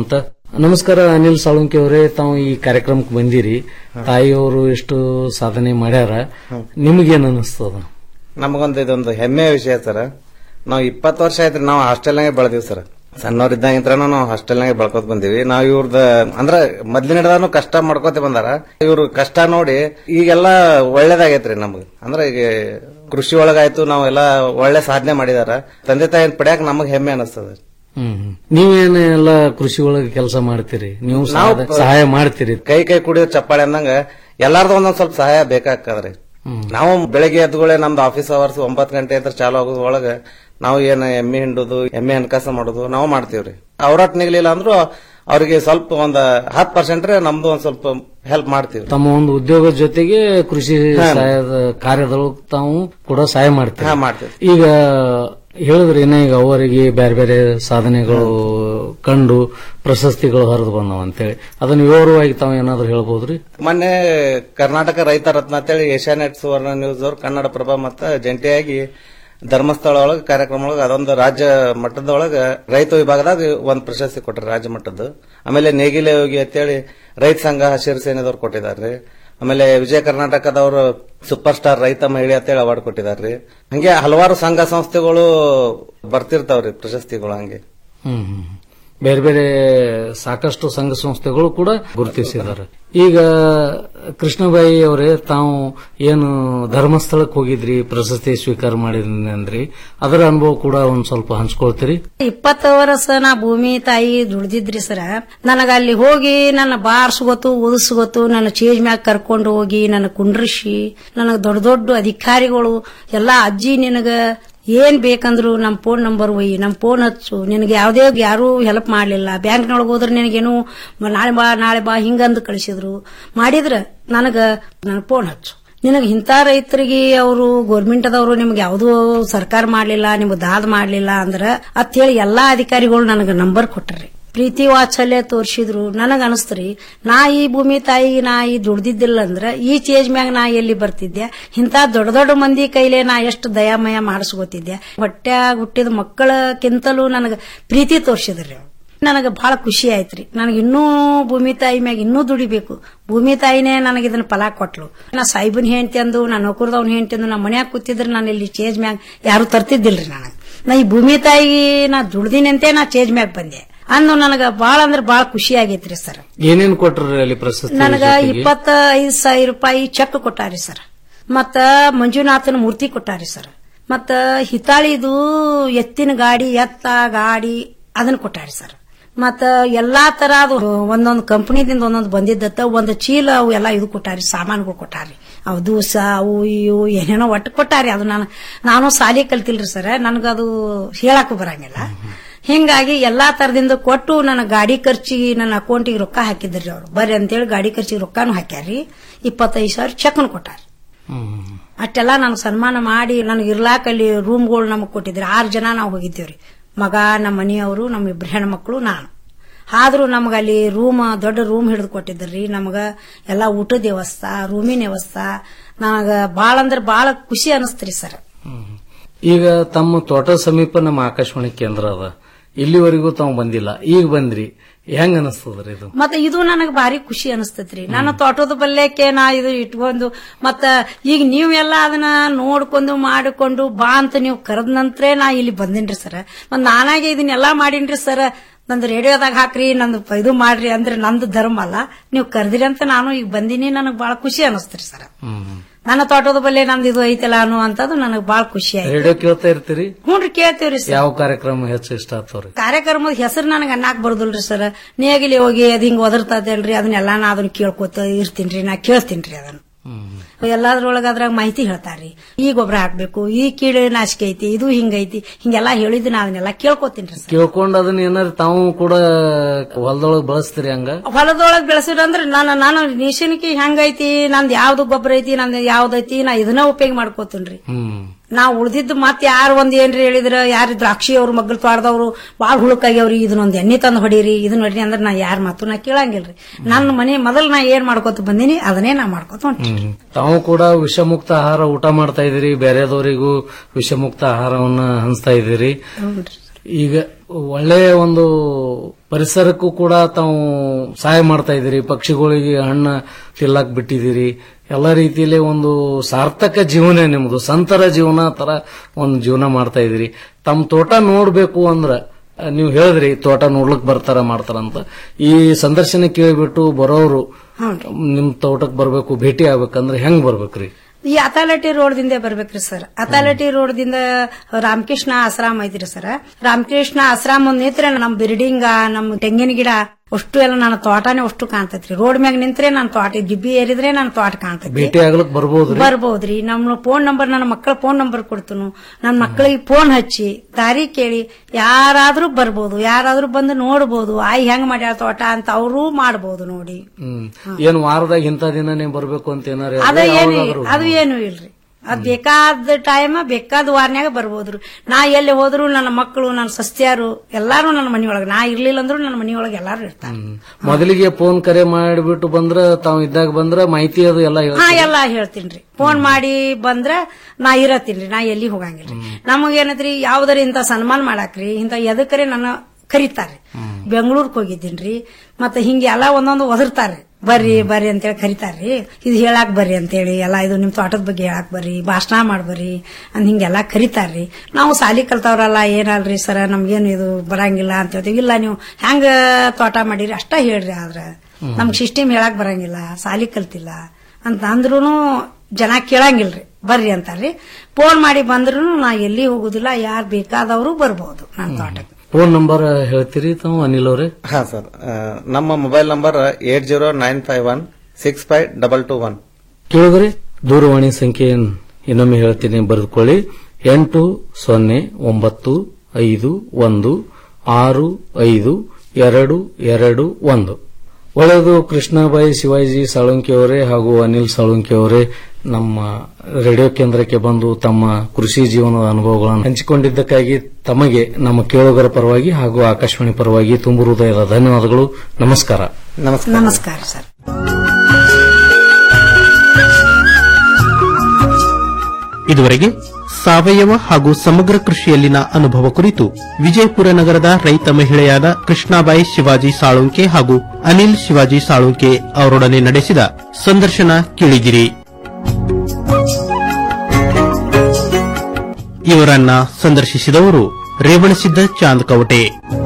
ನಮಸ್ಕಾರ ಅನಿಲ್ ಸಾಳುಂಕಿ ಅವರೇ ತಾವು ಈ ಕಾರ್ಯಕ್ರಮಕ್ಕೆ ಬಂದಿರಿ ತಾಯಿಯವರು ಎಷ್ಟು ಸಾಧನೆ ಮಾಡ್ಯಾರ ನಿಮಗೇನ್ ಅನಿಸ್ತದ ನಮಗೊಂದು ಇದೊಂದು ಹೆಮ್ಮೆಯ ವಿಷಯ ಸರ್ ನಾವು ಇಪ್ಪತ್ತು ವರ್ಷ ಆಯ್ತು ನಾವು ಹಾಸ್ಟೆಲ್ನಾಗೆ ಬೆಳೆದಿವಿ ಸರ್ ಸಣ್ಣವ್ರಿದ್ದಾಗಿಂತ್ರನು ನಾವು ಹಾಸ್ಟೆಲ್ನಾಗೆ ಬೆಳ್ಕೊತ ಬಂದೀವಿ ನಾವು ಇವ್ರದ ಅಂದ್ರ ಮೊದ್ಲಿನ ಹಿಡ್ದಾನು ಕಷ್ಟ ಮಾಡ್ಕೋತ ಬಂದಾರ ಇವ್ರ ಕಷ್ಟ ನೋಡಿ ಈಗೆಲ್ಲ ಒಳ್ಳೇದಾಗೈತ್ರಿ ನಮ್ಗೆ ಅಂದ್ರೆ ಈಗ ಕೃಷಿ ಒಳಗಾಯ್ತು ನಾವೆಲ್ಲ ಒಳ್ಳೆ ಸಾಧನೆ ಮಾಡಿದಾರ ತಂದೆ ತಾಯಿನ ಪಡ್ಯಾಕ ನಮಗ್ ಹೆಮ್ಮೆ ಅನಿಸ್ತದ ಹ್ಮ್ ನೀವೇನ ಎಲ್ಲ ಕೃಷಿ ಒಳಗೆ ಕೆಲಸ ಮಾಡ್ತೀರಿ ನೀವು ನಾವು ಸಹಾಯ- ಸಹಾಯ ಮಾಡ್ತೀರಿ ಕೈ ಕೈ ಕುಡಿಯೋ ಚಪ್ಪಾಳೆ ಅಂದಂಗ ಎಲ್ಲಾರ್ದು ಒಂದೊಂದ್ ಸ್ವಲ್ಪ ಸಹಾಯ ಬೇಕಾಗ್ತದ್ರಿ ನಾವು ಬೆಳಗ್ಗೆ ಎದ್ದುಗಳೇ ನಮ್ದು ಆಫೀಸ್ ಅವರ್ಸ್ ಒಂಬತ್ತು ಗಂಟೆ ಅಂತ ಚಾಲು ಆಗೋದ್ ಒಳಗ ನಾವು ಏನ್ ಎಮ್ಮೆ ಹಿಂಡುದು ಎಮ್ಮೆ ಹಣಕಾಸ ಮಾಡೋದು ನಾವು ಮಾಡ್ತೀವ್ರಿ ಅವ್ರಟ್ ನಿಗ್ಲಿಲ್ಲ ಅಂದ್ರು ಅವ್ರಿಗೆ ಸ್ವಲ್ಪ ಒಂದ್ ಹತ್ತು ಪರ್ಸೆಂಟ್ ನಮ್ದು ಒಂದ್ ಸ್ವಲ್ಪ ಹೆಲ್ಪ್ ಮಾಡ್ತೀವಿ ತಮ್ಮ ಒಂದು ಉದ್ಯೋಗದ ಜೊತೆಗೆ ಕೃಷಿ ಹಾ. ಸಹಾಯದ ಕಾರ್ಯದೊಳಗೆ ತಾವು ಕೂಡ ಸಹಾಯ ಮಾಡ್ತೀರಿ ಹಾ, ಮಾಡ್ತೀವಿ. ಈಗ ಹೇಳಿದ್ರಿ ಇನ್ನ ಈಗ ಅವರಿಗೆ ಬೇರೆ ಬೇರೆ ಸಾಧನೆಗಳು ಕಂಡು ಪ್ರಶಸ್ತಿಗಳು ಹರಿದು ಬಂದವ ಅಂತೇಳಿ ಅದನ್ನ ವಿವರವಾಗಿ ತಾವು ಏನಾದ್ರು ಹೇಳ್ಬೋದ್ರಿ ಮೊನ್ನೆ ಕರ್ನಾಟಕ ರೈತ ರತ್ನ ಅಂತೇಳಿ ಏಷ್ಯಾನೆಟ್ ಸುವರ್ಣ ನ್ಯೂಸ್ ಅವ್ರು ಕನ್ನಡ ಪ್ರಭ ಮತ್ತ ಜಂಟಿಯಾಗಿ ಧರ್ಮಸ್ಥಳ ಒಳಗ ಕಾರ್ಯಕ್ರಮ ಒಳಗ ಅದೊಂದು ರಾಜ್ಯ ಮಟ್ಟದೊಳಗ ರೈತ ವಿಭಾಗದಾಗ ಒಂದ್ ಪ್ರಶಸ್ತಿ ಕೊಟ್ರಿ ರಾಜ್ಯ ಮಟ್ಟದ್ದು ಆಮೇಲೆ ನೇಗಿಲೆ ಯೋಗಿ ಅಂತೇಳಿ ರೈತ ಸಂಘ ಹಸಿರು ಸೇನೆದವ್ರು ಕೊಟ್ಟಿದ್ದಾರೆ ಆಮೇಲೆ ವಿಜಯ ಕರ್ನಾಟಕದವರು ಸೂಪರ್ ಸ್ಟಾರ್ ರೈತ ಮಹಿಳೆ ಅಂತೇಳಿ ಅವಾರ್ಡ್ ಕೊಟ್ಟಿದ್ದಾರೆ ಹಂಗೆ ಹಲವಾರು ಸಂಘ ಸಂಸ್ಥೆಗಳು ಬರ್ತಿರ್ತಾವ್ರಿ ಪ್ರಶಸ್ತಿಗಳು ಹಂಗೆ ಹ್ಮ್ ಹ್ಮ್. ಬೇರೆ ಬೇರೆ ಸಾಕಷ್ಟು ಸಂಘ ಸಂಸ್ಥೆಗಳು ಕೂಡ ಗುರುತಿಸಿದ್ದಾರೆ ಈಗ ಕೃಷ್ಣಬಾಯಿ ಅವರೇ ತಾವು ಏನು ಧರ್ಮಸ್ಥಳಕ್ಕೆ ಹೋಗಿದ್ರಿ ಪ್ರಶಸ್ತಿ ಸ್ವೀಕಾರ ಮಾಡಿದ್ರಿ ಅಂದ್ರಿ ಅದರ ಅನುಭವ ಕೂಡ ಒಂದ್ ಸ್ವಲ್ಪ ಹಂಚ್ಕೊಳ್ತೀರಿ ಇಪ್ಪತ್ತು ವರ್ಷ ನಾ ಭೂಮಿ ತಾಯಿ ದುಡ್ದಿದ್ರಿ ಸರ ನನಗ ಅಲ್ಲಿ ಹೋಗಿ ನನ್ನ ಬಾರ್ಸ್ಗೊತ್ತು ಉದಿಸ್ಗೊತ್ತು ನನ್ನ ಚೇಜ್ ಮ್ಯಾಗ ಕರ್ಕೊಂಡು ಹೋಗಿ ನನ್ನ ಕುಂಡ್ರಿಸಿ ನನಗ ದೊಡ್ಡ ದೊಡ್ಡ ಅಧಿಕಾರಿಗಳು ಎಲ್ಲಾ ಅಜ್ಜಿ ನಿನಗ ಏನ್ ಬೇಕಂದ್ರು ನಮ್ ಫೋನ್ ನಂಬರ್ ಒಯ್ಯಿ ನಮ್ ಫೋನ್ ಹಚ್ಚು ನಿನಗೆ ಯಾವ್ದೇ ಯಾರು ಹೆಲ್ಪ್ ಮಾಡ್ಲಿಲ್ಲ ಬ್ಯಾಂಕ್ನೊಳಗೆ ಹೋದ್ರೆ ನಿನಗೇನು ನಾಳೆ ಬಾ ನಾಳೆ ಬಾ ಹಿಂಗಂದು ಕಳಿಸಿದ್ರು ಮಾಡಿದ್ರ ನನಗ ನನ್ನ ಫೋನ್ ಹಚ್ಚು ನಿನಗೆ ಇಂಥ ರೈತರಿಗೆ ಅವರು ಗೋರ್ಮೆಂಟ್ ಅದವರು ನಿಮ್ಗೆ ಯಾವುದೂ ಸರ್ಕಾರ ಮಾಡ್ಲಿಲ್ಲ ನಿಮ್ಗೆ ದಾದ ಮಾಡ್ಲಿಲ್ಲ ಅಂದ್ರ ಅತ್ ಹೇಳಿ ಎಲ್ಲಾ ಅಧಿಕಾರಿಗಳು ನನಗೆ ನಂಬರ್ ಕೊಟ್ರಿ ಪ್ರೀತಿ ವಾತ್ಸಲ್ಯ ತೋರಿಸಿದ್ರು ನನಗ ಅನಸ್ತ್ರಿ ನಾ ಈ ಭೂಮಿ ತಾಯಿಗೆ ನಾ ಈ ದುಡ್ದಿದ್ದಿಲ್ಲ ಅಂದ್ರ ಈ ಚೇಜ್ ಮ್ಯಾಗ ನಾ ಎಲ್ಲಿ ಬರ್ತಿದ್ದೆ ಇಂಥ ದೊಡ್ಡ ದೊಡ್ಡ ಮಂದಿ ಕೈಲೇ ನಾ ಎಷ್ಟು ದಯಾಮಯ ಮಾಡಿಸ್ಕೋತಿದ್ದೆ ಹೊಟ್ಟ್ಯಾಗ ಹುಟ್ಟಿದ ಮಕ್ಕಳಕ್ಕಿಂತಲೂ ನನಗ ಪ್ರೀತಿ ತೋರಿಸಿದ್ರಿ ಅವ್ರು ನನಗೆ ಬಹಳ ಖುಷಿ ಆಯ್ತ್ರಿ ನನಗೆ ಇನ್ನೂ ಭೂಮಿ ತಾಯಿ ಮ್ಯಾಗ ಇನ್ನೂ ದುಡಿಬೇಕು ಭೂಮಿ ತಾಯಿನೇ ನನಗೆ ಇದನ್ನ ಫಲ ಕೊಟ್ಲು ನಾ ಸಾಯಿಬನ್ ಹೆಂಡತಿ ಅಂದು ನಾ ನೌಕರದವ್ನ ಹೆಂಡತಿ ಅಂದು ನಾ ಮನ್ಯಾಗ ಕೂತಿದ್ರೆ ನಾನು ಇಲ್ಲಿ ಚೇಜ್ ಮ್ಯಾಗ ಯಾರು ತರ್ತಿದ್ದಿಲ್ರಿ ನನಗೆ ನಾ ಈ ಭೂಮಿ ತಾಯಿಗೆ ನಾ ದುಡ್ದಿನಂತೆ ನಾ ಚೇಜ್ ಮ್ಯಾಗ ಬಂದೆ ಅಂದು ನನಗ ಬಾಳ ಅಂದ್ರೆ ಬಾಳ ಖುಷಿ ಆಗೈತ್ರಿ ಸರ್ ಏನೇನ್ ಕೊಟ್ರಿ ಅಲ್ಲಿ ಪ್ರಶಸ್ತಿ ನನಗ ಜೊತೆಗೆ? ಇಪ್ಪತ್ತೈದು ಸಾವಿರ ರೂಪಾಯಿ ಚೆಕ್ ಕೊಟ್ಟಾರಿ ಸರ್ ಮತ್ತ ಮಂಜುನಾಥನ ಮೂರ್ತಿ ಕೊಟ್ಟಾರಿ ಸರ್ ಮತ್ತ ಹಿತಾಳಿದು ಎತ್ತಿನ ಗಾಡಿ ಎತ್ತ ಗಾಡಿ ಅದನ್ನ ಕೊಟ್ಟಾರಿ ಸರ್ ಮತ್ತ ಎಲ್ಲಾ ತರ ಅದು ಒಂದೊಂದು ಕಂಪನಿದಿಂದ ಒಂದೊಂದು ಬಂದಿದ್ದತ್ತ ಒಂದು ಚೀಲ ಅವು ಎಲ್ಲ ಇದು ಕೊಟ್ಟಾರಿ ಸಾಮಾನುಗಳು ಕೊಟ್ಟಾರಿ ಅವು ದೂಸ ಅವು ಇವು ಏನೇನೋ ಒಟ್ಟು ಕೊಟ್ಟಾರಿ ಅದು ನಾನು ನಾನು ಸಾಲಿ ಕಲ್ತಿಲ್ರಿ ಸರ್ ನನಗದು ಹೇಳಕ್ಕೂ ಬರಂಗಿಲ್ಲ ಹಿಂಗಾಗಿ ಎಲ್ಲಾ ತರದಿಂದ ಕೊಟ್ಟು ನನ್ನ ಗಾಡಿ ಖರ್ಚಿಗೆ ನನ್ನ ಅಕೌಂಟಿಗೆ ರೊಕ್ಕ ಹಾಕಿದ್ರಿ ಅವ್ರು ಬರ್ರಿ ಅಂತೇಳಿ ಗಾಡಿ ಖರ್ಚಿಗೆ ರೊಕ್ಕನು ಹಾಕ್ಯಾರಿ ಇಪ್ಪತ್ತೈದು ಸಾವಿರ ಚೆಕ್ನು ಕೊಟ್ಟಾರಿ ಅಷ್ಟೆಲ್ಲ ನಾನು ಸನ್ಮಾನ ಮಾಡಿ ನನಗೆ ಇರ್ಲಾಕ ಅಲ್ಲಿ ರೂಮ್ಗಳು ನಮಗ್ ಕೊಟ್ಟಿದ್ರಿ ಆರು ಜನ ನಾವು ಹೋಗಿದ್ದೇವ್ರಿ ಮಗ ನಮ್ಮ ಮನೆಯವರು ನಮ್ಮ ಇಬ್ರು ಹೆಣ್ಮಕ್ಳು ನಾನು ಆದ್ರೂ ನಮಗ ಅಲ್ಲಿ ರೂಮ್ ದೊಡ್ಡ ರೂಮ್ ಹಿಡಿದು ಕೊಟ್ಟಿದ್ರಿ ನಮಗ ಎಲ್ಲ ಊಟದ ವ್ಯವಸ್ಥಾ ರೂಮಿನ ವ್ಯವಸ್ಥಾ ನನಗ ಬಾಳ ಅಂದ್ರೆ ಬಾಳ ಖುಷಿ ಅನಿಸ್ತ್ರಿ ಸರ್ ಈಗ ತಮ್ಮ ತೋಟ ಸಮೀಪ ನಮ್ಮ ಆಕಾಶವಾಣಿ ಕೇಂದ್ರ ಅದ ಇಲ್ಲಿವರೆಗೂ ತಾವು ಬಂದಿಲ್ಲ ಈಗ ಬಂದ್ರಿ ಹೆಂಗ್ ಅನಿಸ್ತದ್ರಿ ಇದು ಮತ್ತೆ ಇದು ನನಗೆ ಭಾರಿ ಖುಷಿ ಅನಿಸ್ತೈತ್ರಿ ನನ್ನ ತೋಟದ ಬಲ್ಯಕ್ಕೆ ನಾ ಇದು ಇಟ್ಕೊಂಡು ಮತ್ತ ಈಗ ನೀವೆಲ್ಲ ಅದನ್ನ ನೋಡ್ಕೊಂಡು ಮಾಡಿಕೊಂಡು ಬಾ ಅಂತ ನೀವು ಕರೆದ ನಂತರ ನಾ ಇಲ್ಲಿ ಬಂದೇನ್ರಿ ಸರ್ ಮತ್ ನಾನಾಗೆ ಇದನ್ನೆಲ್ಲಾ ಮಾಡೀನ್ರಿ ಸರ್ ನಂದು ರೇಡಿಯೋದಾಗ ಹಾಕ್ರಿ ನಂದು ಪ- ಇದು ಮಾಡ್ರಿ ಅಂದ್ರೆ ನಂದು ಧರ್ಮ ಅಲ್ಲ ನೀವು ಕರೆದಿರಿ ಅಂತ ನಾನು ಈಗ ಬಂದಿನಿ ನನಗೆ ಬಹಳ ಖುಷಿ ಅನಿಸ್ತ್ರಿ ಸರ್ ನನ್ನ ತೋಟದ ಬಲ್ಲೆ ನಂದು ಇದು ಐತಲ್ಲ ಅನ್ನುವಂಥದ್ದು ನನಗೆ ಬಹಳ ಖುಷಿ ಆಯ್ತು ರೇಡಿಯೋ ಕೇಳ್ತಾ ಇರ್ತೀರಿ ಹ್ಞೂ ಕೇಳ್ತೇವ್ರಿ ಸರ್ ಯಾವ ಕಾರ್ಯಕ್ರಮ ಹೆಚ್ಚು ಇಷ್ಟ ಆಗ್ತಾವ್ರಿ ಕಾರ್ಯಕ್ರಮದ ಹೆಸರು ನನಗೆ ಅನ್ನಕ್ ಬರುದಿಲ್ರಿ ಸರ್ ನೇಗಿಲಿ ಹೋಗಿ ಅದ್ ಹಿಂಗ್ ಒದರ್ತದಲ್ರಿ ಅದನ್ನೆಲ್ಲ ನಾ ಅದನ್ನ ಕೇಳ್ಕೊತ ಇರ್ತೀನ್ರಿ ನಾ ಕೇಳ್ತೀನ್ರಿ ಅದನ್ನ ಎಲ್ಲಾದ್ರೊಳಗ ಅದ್ರಾಗ ಮಾಹಿತಿ ಹೇಳ್ತಾರ್ರಿ ಈ ಗೊಬ್ಬರ ಹಾಕ್ಬೇಕು ಈ ಕೀಡೆ ನಾಶಕ ಐತಿ ಇದು ಹಿಂಗೈತಿ ಹಿಂಗೆಲ್ಲಾ ಹೇಳಿದ್ ನಾ ಅದನ್ನೆಲ್ಲ ಕೇಳ್ಕೊತೀನ್ರಿ ಸರ್ ಕೇಳ್ಕೊಂಡ್ ಅದನ್ನ ಏನಾರ ತಾವು ಕೂಡ ಹೊಲದೊಳಗ್ ಬಳಸ್ತೀರಿ ಹಂಗ ಹೊಲದೊಳಗ್ ಬೆಳೆಸಿರಂದ್ರ ನಾನು ನಾನು ನಿಶನಿಕೆ ಹೆಂಗೈತಿ ನಂದ್ ಯಾವ್ದು ಗೊಬ್ಬರ ಐತಿ ನಂದ್ ಯಾವ್ದೈತಿ ನಾ ಇದನ್ನ ಉಪಯೋಗ ಮಾಡ್ಕೋತೀನ್ರಿ ಹ್ಮ್ ನಾ ಉಳ್ದಿದ್ದು ಮತ್ತೆ ಯಾರು ಒಂದ್ ಏನ್ರಿ ಹೇಳಿದ್ರ ಯಾರು ದ್ರಾಕ್ಷಿ ಅವ್ರ ಮಗ್ಳು ತೋಟದವ್ರು ಬಾಳ ಹುಳುಕಾಗ್ಯವ್ರಿ ಇದನ್ನೊಂದ್ ಎಣ್ಣೆ ತಂದು ಹೊಡೀರಿ ಇದನ್ನ ಹೊಡೀರಿ ಅಂದ್ರೆ ನಾ ಯಾರ ಮಾತು ನಾ ಕೇಳಂಗಿಲ್ರಿ ನನ್ನ ಮನೆ ಮೊದಲು ನಾ ಏನ್ ಮಾಡ್ಕೊತ ಬಂದೀನಿ ಅದನ್ನೇ ನಾ ಮಾಡ್ಕೊತ ಹೊಂಟೀನಿ ಹ್ಮ್. ತಾವು ಕೂಡ ವಿಷಮುಕ್ತ ಆಹಾರ ಊಟ ಮಾಡ್ತಾ ಇದೀರಿ ಬೇರೆದವರಿಗೂ ವಿಷಮುಕ್ತ ಆಹಾರವನ್ನ ಹಂಚ್ತಾ ಇದ್ದೀರಿ ಈಗ ಒಳ್ಳೆಯ ಒಂದು ಪರಿಸರಕ್ಕೂ ಕೂಡ ತಾವು ಸಹಾಯ ಮಾಡ್ತಾ ಇದ್ದೀರಿ ಪಕ್ಷಿಗಳಿಗೆ ಹಣ್ಣು ತಿಲ್ಲಕ್ ಬಿಟ್ಟಿದ್ದೀರಿ ಎಲ್ಲ ರೀತಿಯಲ್ಲಿ ಒಂದು ಸಾರ್ಥಕ ಜೀವನ ನಿಮ್ದು ಸಂತರ ಜೀವನ ತರ ಒಂದು ಜೀವನ ಮಾಡ್ತಾ ಇದ್ದೀರಿ ತಮ್ಮ ತೋಟ ನೋಡ್ಬೇಕು ಅಂದ್ರ ಅಹ್, ನೀವು ಹೇಳಿದ್ರಿ ತೋಟ ನೋಡ್ಲಿಕ್ ಬರ್ತಾರ ಮಾಡ್ತಾರಂತ ಈ ಸಂದರ್ಶನ ಕೇಳಿಬಿಟ್ಟು ಬರೋರು ನಿಮ್ ತೋಟಕ್ ಬರ್ಬೇಕು ಭೇಟಿ ಆಗ್ಬೇಕಂದ್ರೆ ಹೆಂಗ್ ಬರ್ಬೇಕ್ರಿ ಈ ಅತಾಲಟಿ ರೋಡ್ದಿಂದ ಬರ್ಬೇಕ್ರಿ ಸರ್ ಅತಾಲಟಿ ರೋಡ್ದಿಂದ ರಾಮಕೃಷ್ಣ ಆಶ್ರಮ ಐತ್ರಿ ಸರ್ ರಾಮಕೃಷ್ಣ ಆಶ್ರಮ ಒಂದ್ ನಿಂತ್ರೆ ನಮ್ ಬಿಲ್ಡಿಂಗ್ ನಮ್ ತೆಂಗಿನ ಗಿಡ ಅಷ್ಟು ಎಲ್ಲ ನನ್ನ ತೋಟನೇ ಅಷ್ಟು ಕಾಣ್ತೈತ್ರಿ ರೋಡ್ ಮ್ಯಾಗ ನಿಂತ್ರೆ ನನ್ನ ತೋಟ ಗಿಬ್ಬಿ ಏರಿದ್ರೆ ನನ್ನ ತೋಟ ಕಾಣ್ತೈತಿ ಭೇಟಿ ಆಗ್ಲಿಕ್ ಬರ್ಬೋದ್ರಿ ಬರ್ಬೋದ್ರಿ ನಮ್ಮ ಫೋನ್ ನಂಬರ್ ನನ್ನ ಮಕ್ಕಳ ಫೋನ್ ನಂಬರ್ ಕೊಡ್ತನು ನನ್ನ ಮಕ್ಕಳಿಗೆ ಫೋನ್ ಹಚ್ಚಿ ದಾರಿ ಕೇಳಿ ಯಾರಾದ್ರೂ ಬರ್ಬೋದು ಯಾರಾದ್ರೂ ಬಂದು ನೋಡ್ಬೋದು ಆಯ್ ಹೆಂಗ್ ಮಾಡ್ಯಾಳ ತೋಟ ಅಂತ ಅವರು ಮಾಡ್ಬೋದು ನೋಡಿ ಹ್ಮ್ ಏನ್ ವಾರದಾಗ ಇಂಥ ದಿನನೇ ಬರ್ಬೇಕು ಅಂತ ಏನಾರ ಅದ ಏನು ಅದು ಏನು ಇಲ್ರಿ ಅದ್ ಬೇಕಾದ ಟೈಮ್ ಬೇಕಾದ ವಾರನ್ಯಾಗ ಬರ್ಬೋದ್ರಿ ನಾ ಎಲ್ಲಿ ಹೋದ್ರು ನನ್ನ ಮಕ್ಕಳು ನನ್ನ ಸಸ್ತ್ಯಾರು ಎಲ್ಲಾರು ನನ್ನ ಮನಿಯೊಳಗ ನಾ ಇರ್ಲಿಲ್ಲ ಅಂದ್ರೂ ನನ್ನ ಮನಿಯೊಳಗೆ ಎಲ್ಲಾರು ಇರ್ತಾರೆ ಮೊದಲಿಗೆ ಫೋನ್ ಕರೆ ಮಾಡಿಬಿಟ್ಟು ಬಂದ್ರ ತಾವ್ ಇದ್ದಾಗ ಬಂದ್ರ ಮಾಹಿತಿ ಅದು ಎಲ್ಲ ಹಾ ಹೇಳ್ತೀರಿ. ಎಲ್ಲಾ ಹೇಳ್ತೀನ್ರಿ ಫೋನ್ ಮಾಡಿ ಬಂದ್ರ ನಾ ಇರತ್ತೀನ್ರಿ ನಾ ಎಲ್ಲಿ ಹೋಗಂಗಿಲ್ರಿ ನಮಗೇನದ್ರಿ ಯಾವ್ದಾರ ಇಂತ ಸನ್ಮಾನ ಮಾಡಾಕ್ರಿ ಇಂತ ಎದಕ್ಕರೆ ನನ್ನ ಕರೀತಾರ್ರಿ ಬೆಂಗಳೂರ್ಕ್ ಹೋಗಿದ್ದೀನ್ರಿ ಮತ್ತೆ ಹಿಂಗೆ ಎಲ್ಲ ಒಂದೊಂದು ಒದರ್ತಾರೆ ಬರ್ರಿ ಬರ್ರಿ ಅಂತೇಳಿ ಕರಿತಾರ್ರಿ ಇದು ಹೇಳಾಕ್ ಬರ್ರಿ ಅಂತೇಳಿ ಎಲ್ಲ ಇದು ನಿಮ್ ತೋಟದ ಬಗ್ಗೆ ಹೇಳಾಕ್ ಬರ್ರಿ ಭಾಷಣ ಮಾಡ್ಬರ್ರಿ ಅಂತ ಹಿಂಗೆಲ್ಲ ಕರಿತಾರ್ರಿ ನಾವು ಸಾಲಿ ಕಲ್ತವ್ರಲ್ಲ ಏನಲ್ರಿ ಸರ ನಮ್ಗೇನು ಇದು ಬರಂಗಿಲ್ಲ ಅಂತ ಹೇಳ್ತೀವಿ ಇಲ್ಲ ನೀವು ಹೆಂಗ ತೋಟ ಮಾಡಿರಿ ಅಷ್ಟ ಹೇಳ್ರಿ ಆದ್ರ ನಮ್ಗ್ ಸಿಸ್ಟಮ್ ಹೇಳಾಕ್ ಬರಂಗಿಲ್ಲ ಸಾಲಿ ಕಲ್ತಿಲ್ಲ ಅಂತ ಅಂದ್ರೂನು ಜನ ಕೇಳಂಗಿಲ್ರಿ ಬರ್ರಿ ಅಂತಾರ್ರಿ ಫೋನ್ ಮಾಡಿ ಬಂದ್ರು ನಾ ಎಲ್ಲಿ ಹೋಗುದಿಲ್ಲ ಯಾರು ಬೇಕಾದವರು ಬರ್ಬೋದು ನನ್ನ ತೋಟಕ್ಕೆ ಫೋನ್ ನಂಬರ್ ಹೇಳ್ತೀರಿ ತಾವು ಅನಿಲ್ ಅವ್ರೆ ಹಾ ಸರ್ ಆ, ನಮ್ಮ mobile number eight zero nine five one six five double two one ಕೇಳಿದ್ರಿ ದೂರವಾಣಿ ಸಂಖ್ಯೆ ಇನ್ನೊಮ್ಮೆ ಹೇಳ್ತೀನಿ ಬರೆದುಕೊಳ್ಳಿ ಎಂಟು ಸೊನ್ನೆ ಒಂಬತ್ತು ಐದು ಒಂದು ಆರು ಐದು ಎರಡು ಎರಡು ಒಂದು ಒಳ್ಳೆಯದು ಕೃಷ್ಣಾಬಾಯಿ ಶಿವಾಜಿ ಸಾಳುಂಕಿ ಅವರೇ ಹಾಗೂ ಅನಿಲ್ ಸಾಳುಂಕಿ ಅವರೇ ನಮ್ಮ ರೇಡಿಯೋ ಕೇಂದ್ರಕ್ಕೆ ಬಂದು ತಮ್ಮ ಕೃಷಿ ಜೀವನದ ಅನುಭವಗಳನ್ನು ಹಂಚಿಕೊಂಡಿದ್ದಕ್ಕಾಗಿ ತಮಗೆ ನಮ್ಮ ಕೇಳುಗರ ಪರವಾಗಿ ಹಾಗೂ ಆಕಾಶವಾಣಿ ಪರವಾಗಿ ತುಂಬು ಹೃದಯದ ಧನ್ಯವಾದಗಳು ನಮಸ್ಕಾರ ನಮಸ್ಕಾರ ನಮಸ್ಕಾರ ಸರ್ ಇದುವರೆಗೆ ಸಾವಯವ ಹಾಗೂ ಸಮಗ್ರ ಕೃಷಿಯಲ್ಲಿನ ಅನುಭವ ಕುರಿತು ವಿಜಯಪುರ ನಗರದ ರೈತ ಮಹಿಳೆಯಾದ ಕೃಷ್ಣಾಬಾಯಿ ಶಿವಾಜಿ ಸಾಳುಂಕೆ ಹಾಗೂ ಅನಿಲ್ ಶಿವಾಜಿ ಸಾಳುಂಕೆ ಅವರೊಡನೆ ನಡೆಸಿದ ಸಂದರ್ಶನ ಕೇಳಿದಿರಿ ಇವರನ್ನ ಸಂದರ್ಶಿಸಿದವರು ರೇವಣಸಿದ್ದ ಚಾಂದ್ ಕವಟೆ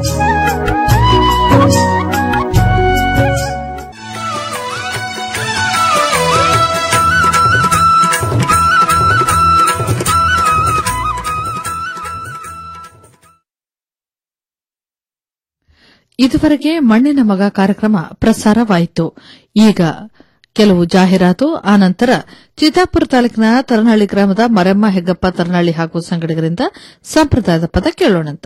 ಇದುವರೆಗೆ ಮಣ್ಣಿನ ಮಗ ಕಾರ್ಯಕ್ರಮ ಪ್ರಸಾರವಾಯಿತು ಈಗ ಕೆಲವು ಜಾಹೀರಾತು ಆನಂತರ ಚಿತ್ತಾಪುರ ತಾಲೂಕಿನ ತರನಹಳ್ಳಿ ಗ್ರಾಮದ ಮರಮ್ಮ ಹೆಗ್ಗಪ್ಪ ತರನಹಳ್ಳಿ ಹಾಗೂ ಸಂಗಡಿಗರಿಂದ ಸಂಪ್ರದಾಯದ ಪದ ಕೇಳೋಣಂತ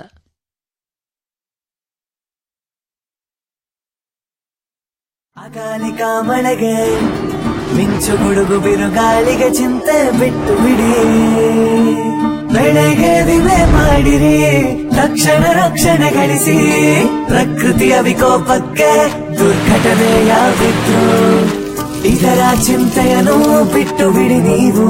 ಅಕಾಲಿಕ ಮಳೆಗೆ ಮಿಂಚು ಗುಡುಗು ಬಿರುಗಾಳಿಗೆ ಚಿಂತೆ ಬಿಟ್ಟು ಬಿಡಿ ಬೆಳೆಗೆ ವಿಮೆ ಮಾಡಿರಿ ತಕ್ಷಣ ರಕ್ಷಣೆ ಗಳಿಸಿ ಪ್ರಕೃತಿಯ ವಿಕೋಪಕ್ಕೆ ದುರ್ಘಟನೆ ಯಾವಿದ್ರು ಇದರ ಚಿಂತೆಯನ್ನು ಬಿಟ್ಟು ಬಿಡಿ ನೀವು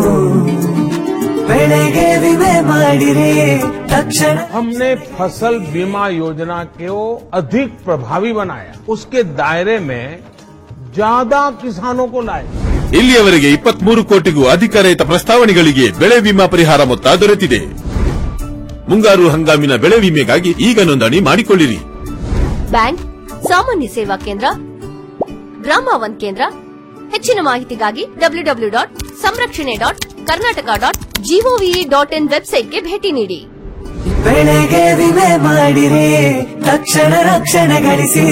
ಬೆಳೆಗೆ ವಿಮೆ ಮಾಡಿರಿ ತಕ್ಷಣ हमने फसल बीमा योजना को अधिक प्रभावी बनाया उसके दायरे में ज्यादा किसानों को लाए ಇಲ್ಲಿಯವರೆಗೆ ಇಪ್ಪತ್ಮೂರು ಕೋಟಿಗೂ ಅಧಿಕ ರೈತ ಪ್ರಸ್ತಾವನೆಗಳಿಗೆ ಬೆಳೆ ವಿಮಾ ಪರಿಹಾರ ಮೊತ್ತ ದೊರೆತಿದೆ ಮುಂಗಾರು ಹಂಗಾಮಿನ ಬೆಳೆ ವಿಮೆಗಾಗಿ ಈಗ ನೋಂದಣಿ ಮಾಡಿಕೊಳ್ಳಿರಿ ಬ್ಯಾಂಕ್ ಸಾಮಾನ್ಯ ಸೇವಾ ಕೇಂದ್ರ ಗ್ರಾಮ ಒನ್ ಕೇಂದ್ರ ಹೆಚ್ಚಿನ ಮಾಹಿತಿಗಾಗಿ W W dot Samrakshane dot Karnataka dot GOV dot in ವೆಬ್ಸೈಟ್ಗೆ ಭೇಟಿ ನೀಡಿ ಬೆಳೆಗೆ ವಿಮೆ ಮಾಡಿರಿ ತಕ್ಷಣ ರಕ್ಷಣೆ ಗಳಿಸಿ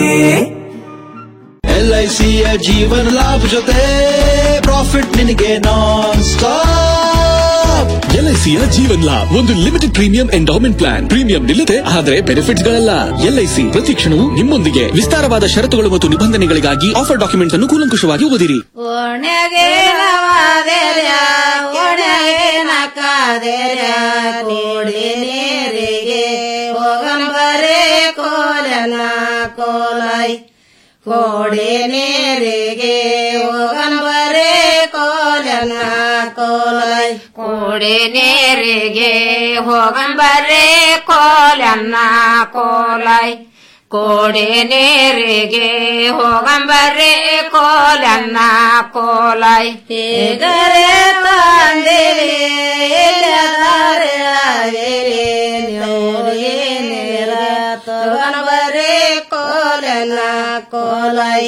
ಎಲ್ಐಸಿಯ ಜೀವನ ಲಾಭ ಜೊತೆ ಪ್ರಾಫಿಟ್ ನಿನಗೆ ನಾನ್ ಸ್ಟಾಪ್ ಎಲ್ಐಸಿಯ ಜೀವನ್ ಲಾಭ್ ಒಂದು limited premium endowment plan premium ನಿಲ್ಲದೆ ಆದರೆ ಬೆನಿಫಿಟ್ಸ್ ಗಳಲ್ಲ ಎಲ್ಐಸಿ ಪ್ರತಿ ಕ್ಷಣವೂ ನಿಮ್ಮೊಂದಿಗೆ ವಿಸ್ತಾರವಾದ ಷರತ್ತುಗಳು ಮತ್ತು ನಿಬಂಧನೆಗಳಿಗಾಗಿ ಆಫರ್ ಡಾಕ್ಯುಮೆಂಟ್ ಅನ್ನು ಕೂಲಂಕುಷವಾಗಿ ಓದಿರಿ ಓಣ್ಯಾಗೆ ನವಾದೆರ್ಯ ಓಣ್ಯಾಗೆ ನಕಾದೆರ್ಯ ಕೋಡಿ ನೀರಿಗೆ ಹೋಗಂಬರೆ ಕೋಲನ ಕೋಲೈ ಕೋಡಿ ನೀರಿಗೆ ಹೋಗಂಬರೆ ಕೋಲನ ಕೋಲೈ ಕೋಡಿ ನೀರಿಗೆ ಹೋಗಂಬರೆ ಕೋಲನ್ನ ಕೋಲೈ ಕೋಡೆ ನೇರಿಗೆ ಹೋಗಂಬರ್ರೆ ಕೋಲನ್ನ ಕೋಲೈ ಹೇಗರೆ ತಂದಿರಿ ಎಲ್ಲದಾರೆ ಆಗೆರೆ ನೋಡಿಗೆ ನೇರ ತಗೊಂಬರ್ರೆ ಕೋಲನ್ನ ಕೋಲೈ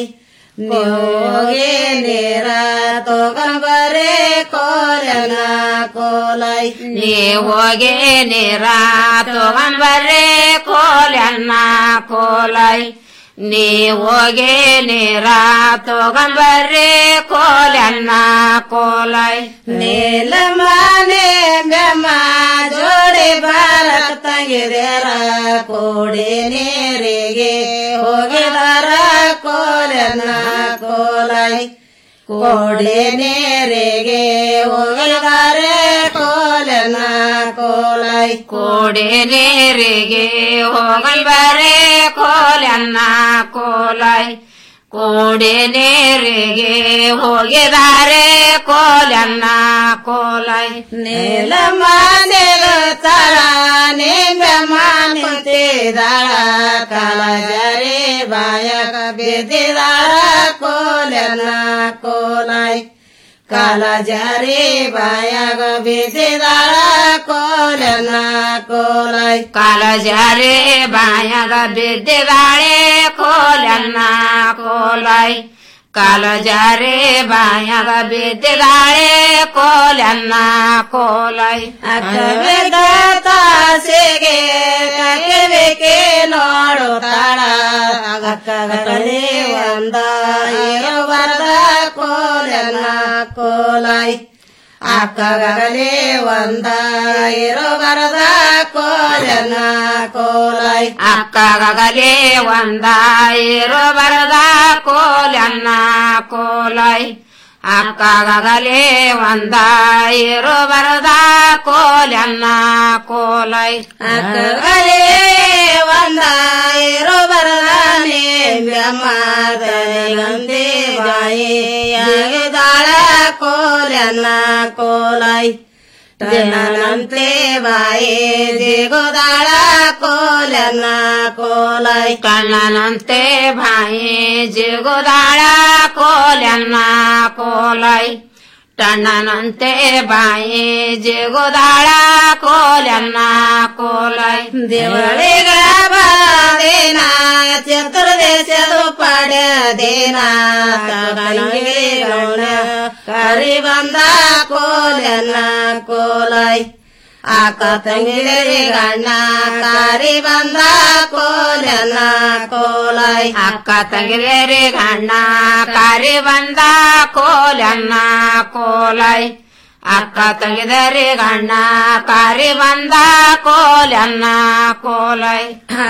ಹೋಗೆ ನೇರ ತಗೊಂಬರ್ರೆ ಕೋಲನ್ನ ಕೋಲೈ ನೀ ಹೋಗೆ ನೇರ ತಗೊಂಬರ್ರೆ ಕೋಲನ್ನ ಕೋಲೈ ನೀ ಹೋಗೆ ನೇರ ತಗೊಂಬರ್ರೆ ಕೋಲನ್ನ ಕೋಲೈ ನೀಲ ಮನೆ ಬೆಮ್ಮ ಜೋಡಿ ಬಾರಕ ತಂಗಿದೇರ ಕೋಡಿ ನೀರಿಗೆ ಹೋಗಿದಾರ ಕೋಲನ್ನ ಕೋಲೈ ಕೋಡಿ ನೀರಿಗೆ ಹೋಗಿದಾರೆ ಕೋಲನ ಕೋಲೈ ಕೋಡಿ ನೀರಿಗೆ ಹೋಗಲ್ಬಾರೆ ಕೋಲನ್ನ ಕೋಲೈ ಕೋಡಿ ನೀರಿಗೆ ಹೋಗಿದಾರೆ ಕೋಲನ್ನ ಕೋಲೈ ನೀಲ ಮಾನೆಲ ತರ ನಿಂಬ ಮಾನಿದಾಳ ಕಾಲಜರೆ ಬಾಯಕ ಬಿದ್ದಿದಾಳ ಕೋಲನ್ನ ಕೋಲೈ ಕಾಲಜರೆ ಬಾಯಾಗ ಬಿದ್ದಿದಾಳ ಕೋಲನ ಕೋಲೈ ಕಾಲಜರೆ ಬಾಯಾಗ ಬಿದ್ದಿದಾಳೆ ಕೋಲನ್ನ ಕೋಲೈ ಕಾಲಜಾರೆ ಬಾಯಾಗ ಬಿದ್ದಿದಾಳೆ ಕೋಲನ್ನ ಕೋಲೈ ಅಕ್ಕಬೇಕ ತಾಸೆಗೆ ಕಕ್ಕಬೇಕೆ ನೋಡುತ್ತಾಳ ಅಕ್ಕಗಲೇ ಒಂದ ಇರೋ ಬರದ ಕೋಲನ್ನ ಕೋಲೈ ಅಕ್ಕಗಲೇ ಒಂದ ಇರೋ ಬರದ ಕೋಲನ ಕೋಲೈ ಅಕ್ಕಗಲೇ ಒಂದ ಇರೋ ಬರದ ಕೋಲನ್ನ ಕೋಲೈ ಅಕ್ಕಗಲೇ ಒಂದ ಇರೋ ಬರದ ಕೋಲನ್ನ ಕೋಲೈ ಅಕ್ಕಗಲೇ ಒಂದ ಇರೋ ಬರದ ನೇಮ್ಯಮ್ಮದನಂದೇ ಬಾಯಿ ದಾಳ ಕೋಲನ್ನ ಕೋಲೈ ಜನನಂತೆ ಬಾಯಿ ದಿಗೋದಾಳ ಕೋಲನ್ನ ಕೋಲೈ ಕಣ್ಣನಂತೆ ಬಾಯಿ ಜಿಗೋದಾಳ ಕೋಲನ್ನ ಕೋಲೈ ಟಣ್ಣನಂತೆ ಬಾಯಿ ಜಿಗೋದಾಳ ಕೋಲನ್ನ ಕೋಲೈ ದೇವಳಿಗ ಬಾದೇನ ಚತುರ್ದೇಶದು ಪಡೆದೇನ ಗೌಣ ಕರಿ ಬಂದ ಕೋಲನ್ನ ಕೋಲೈ ಆಕ ತಂಗಿರಿ ಗಣ್ಣ ಕಾರಿ ಬಂದ ಕೋಲನ್ನ ಕೋಲೈ ಅಕ್ಕ ತಂಗಿರಿ ಗಣ್ಣ ಕಾರಿ ಬಂದ ಕೋಲನ್ನ ಕೋಲೈ ಅಕ್ಕ ತಂಗಿದರಿ ಗಣ್ಣ ಕಾರಿ ಬಂದ ಕೋಲನ್ನ ಕೋಲೈ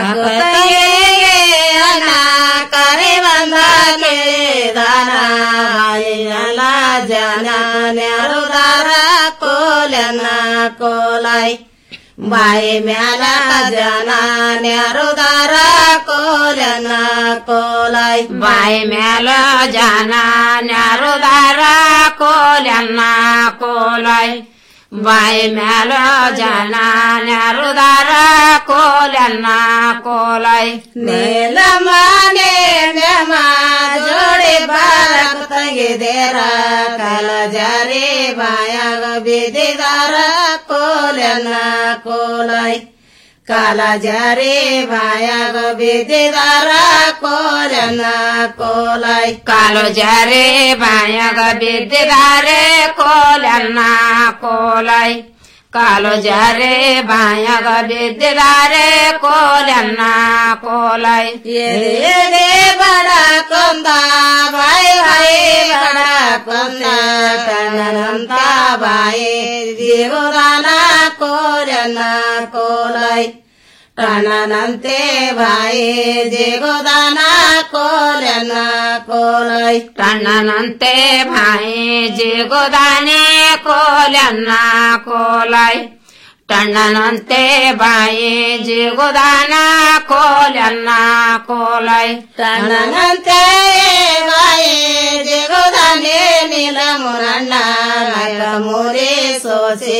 ಅಣ್ಣ ಕರಿ ಬಂದ ಕೇಳಿದಾನ ಎಲ್ಲ ಜನ ನೆರುದಾರ ಕೋಲನ್ನ ಕೋಲೈ ಬಾಯಿ ಮ್ಯಾಲ ಜನ ನೆರುದಾರ ಕೋಲನ್ನ ಕೋಲೈ ಬಾಯಿ ಮ್ಯಾಲ ಜನ ನೆರುದಾರ ಕೋಲನ್ನ ಕೋಲೈ ಬಾಯಿ ಮ್ಯಾಲ ಜನ ನೆರುದಾರ ಕೋಲನ್ನ ಕೋಲೈ ನೇಲ ಮಾನೆ ನೆಮ ಜೋಡಿ ಬಾರಕ ತಂಗಿದೇರ ಕಲ ಜಾರಿ ಬಾಯಾಗ ಬಿದ್ದಿದಾರ ಕೋಲನ್ನ ಕೋಲೈ ಕಾಲ ಜಾರಿ ಬಾಯಾಗ ಬಿದ್ದಿದಾರ ಕೋಲನ್ನ ಕೋಲೈ ಕಾಲು ಜಾರಿ ಬಾಯಾಗ ಬಿದ್ದಿದಾರೆ ಕೋಲನ್ನ ಕೋಲೈ ಕಾಲು ಜಾರೆ ಬಾಯಾಗ ಬಿದ್ದಿದಾರೆ ಕೋಲನ್ನ ಕೋಲೈ ಎದೆ ಬಡ ಕೊಂದ ಬಾಯಿ ಬಾಯಿ ಬಡ ಕೊಂದ ಕಣ್ಣನಂತ ಬಾಯಿ ದೇವದಾನ ಕೋಲನ್ನ ಕೋಲೈ ಕಣ್ಣನಂತೆ ಬಾಯಿ ದೇಗೋದಾನ ಕೋಲನ್ನ ಕೋಲೈ ಕಣ್ಣನಂತೆ ಬಾಯಿ ಜೇಗೋದಾನೆ ಕೋಲನ್ನ ಕೋಲೈ ಟಣ್ಣನಂತೆ ಬಾಯಿ ಜಿಗುದಾನ ಕೋಲನ್ನ ಕೋಲೈ ಟಣ್ಣನಂತೆ ಬಾಯಿ ಜಿಗುದಾನೆ ನೀಲ ಮುರಣ್ಣ ಮೂರಿ ಸೋಸಿ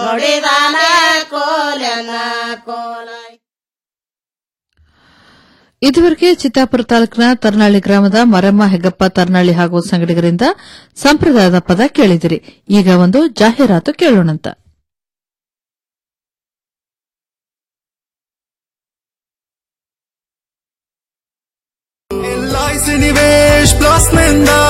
ನೋಡಿದಾನ ಕೋಲನ್ನ ಕೋಲೈ ಇದುವರೆಗೆ ಚಿತ್ತಾಪುರ ತಾಲೂಕಿನ ತರ್ನಾಳಿ ಗ್ರಾಮದ ಮರಮ್ಮ ಹೆಗ್ಗಪ್ಪ ತರ್ನಾಳಿ ಹಾಗೂ ಸಂಗಡಿಗರಿಂದ ಸಂಪ್ರದಾಯದ ಪದ ಕೇಳಿದಿರಿ ಈಗ ಒಂದು ಜಾಹೀರಾತು ಕೇಳೋಣಂತ ಎಲ್ಐಸಿ ನಿವೇಶ್ ಪ್ಲಸ್ ನಿಂದ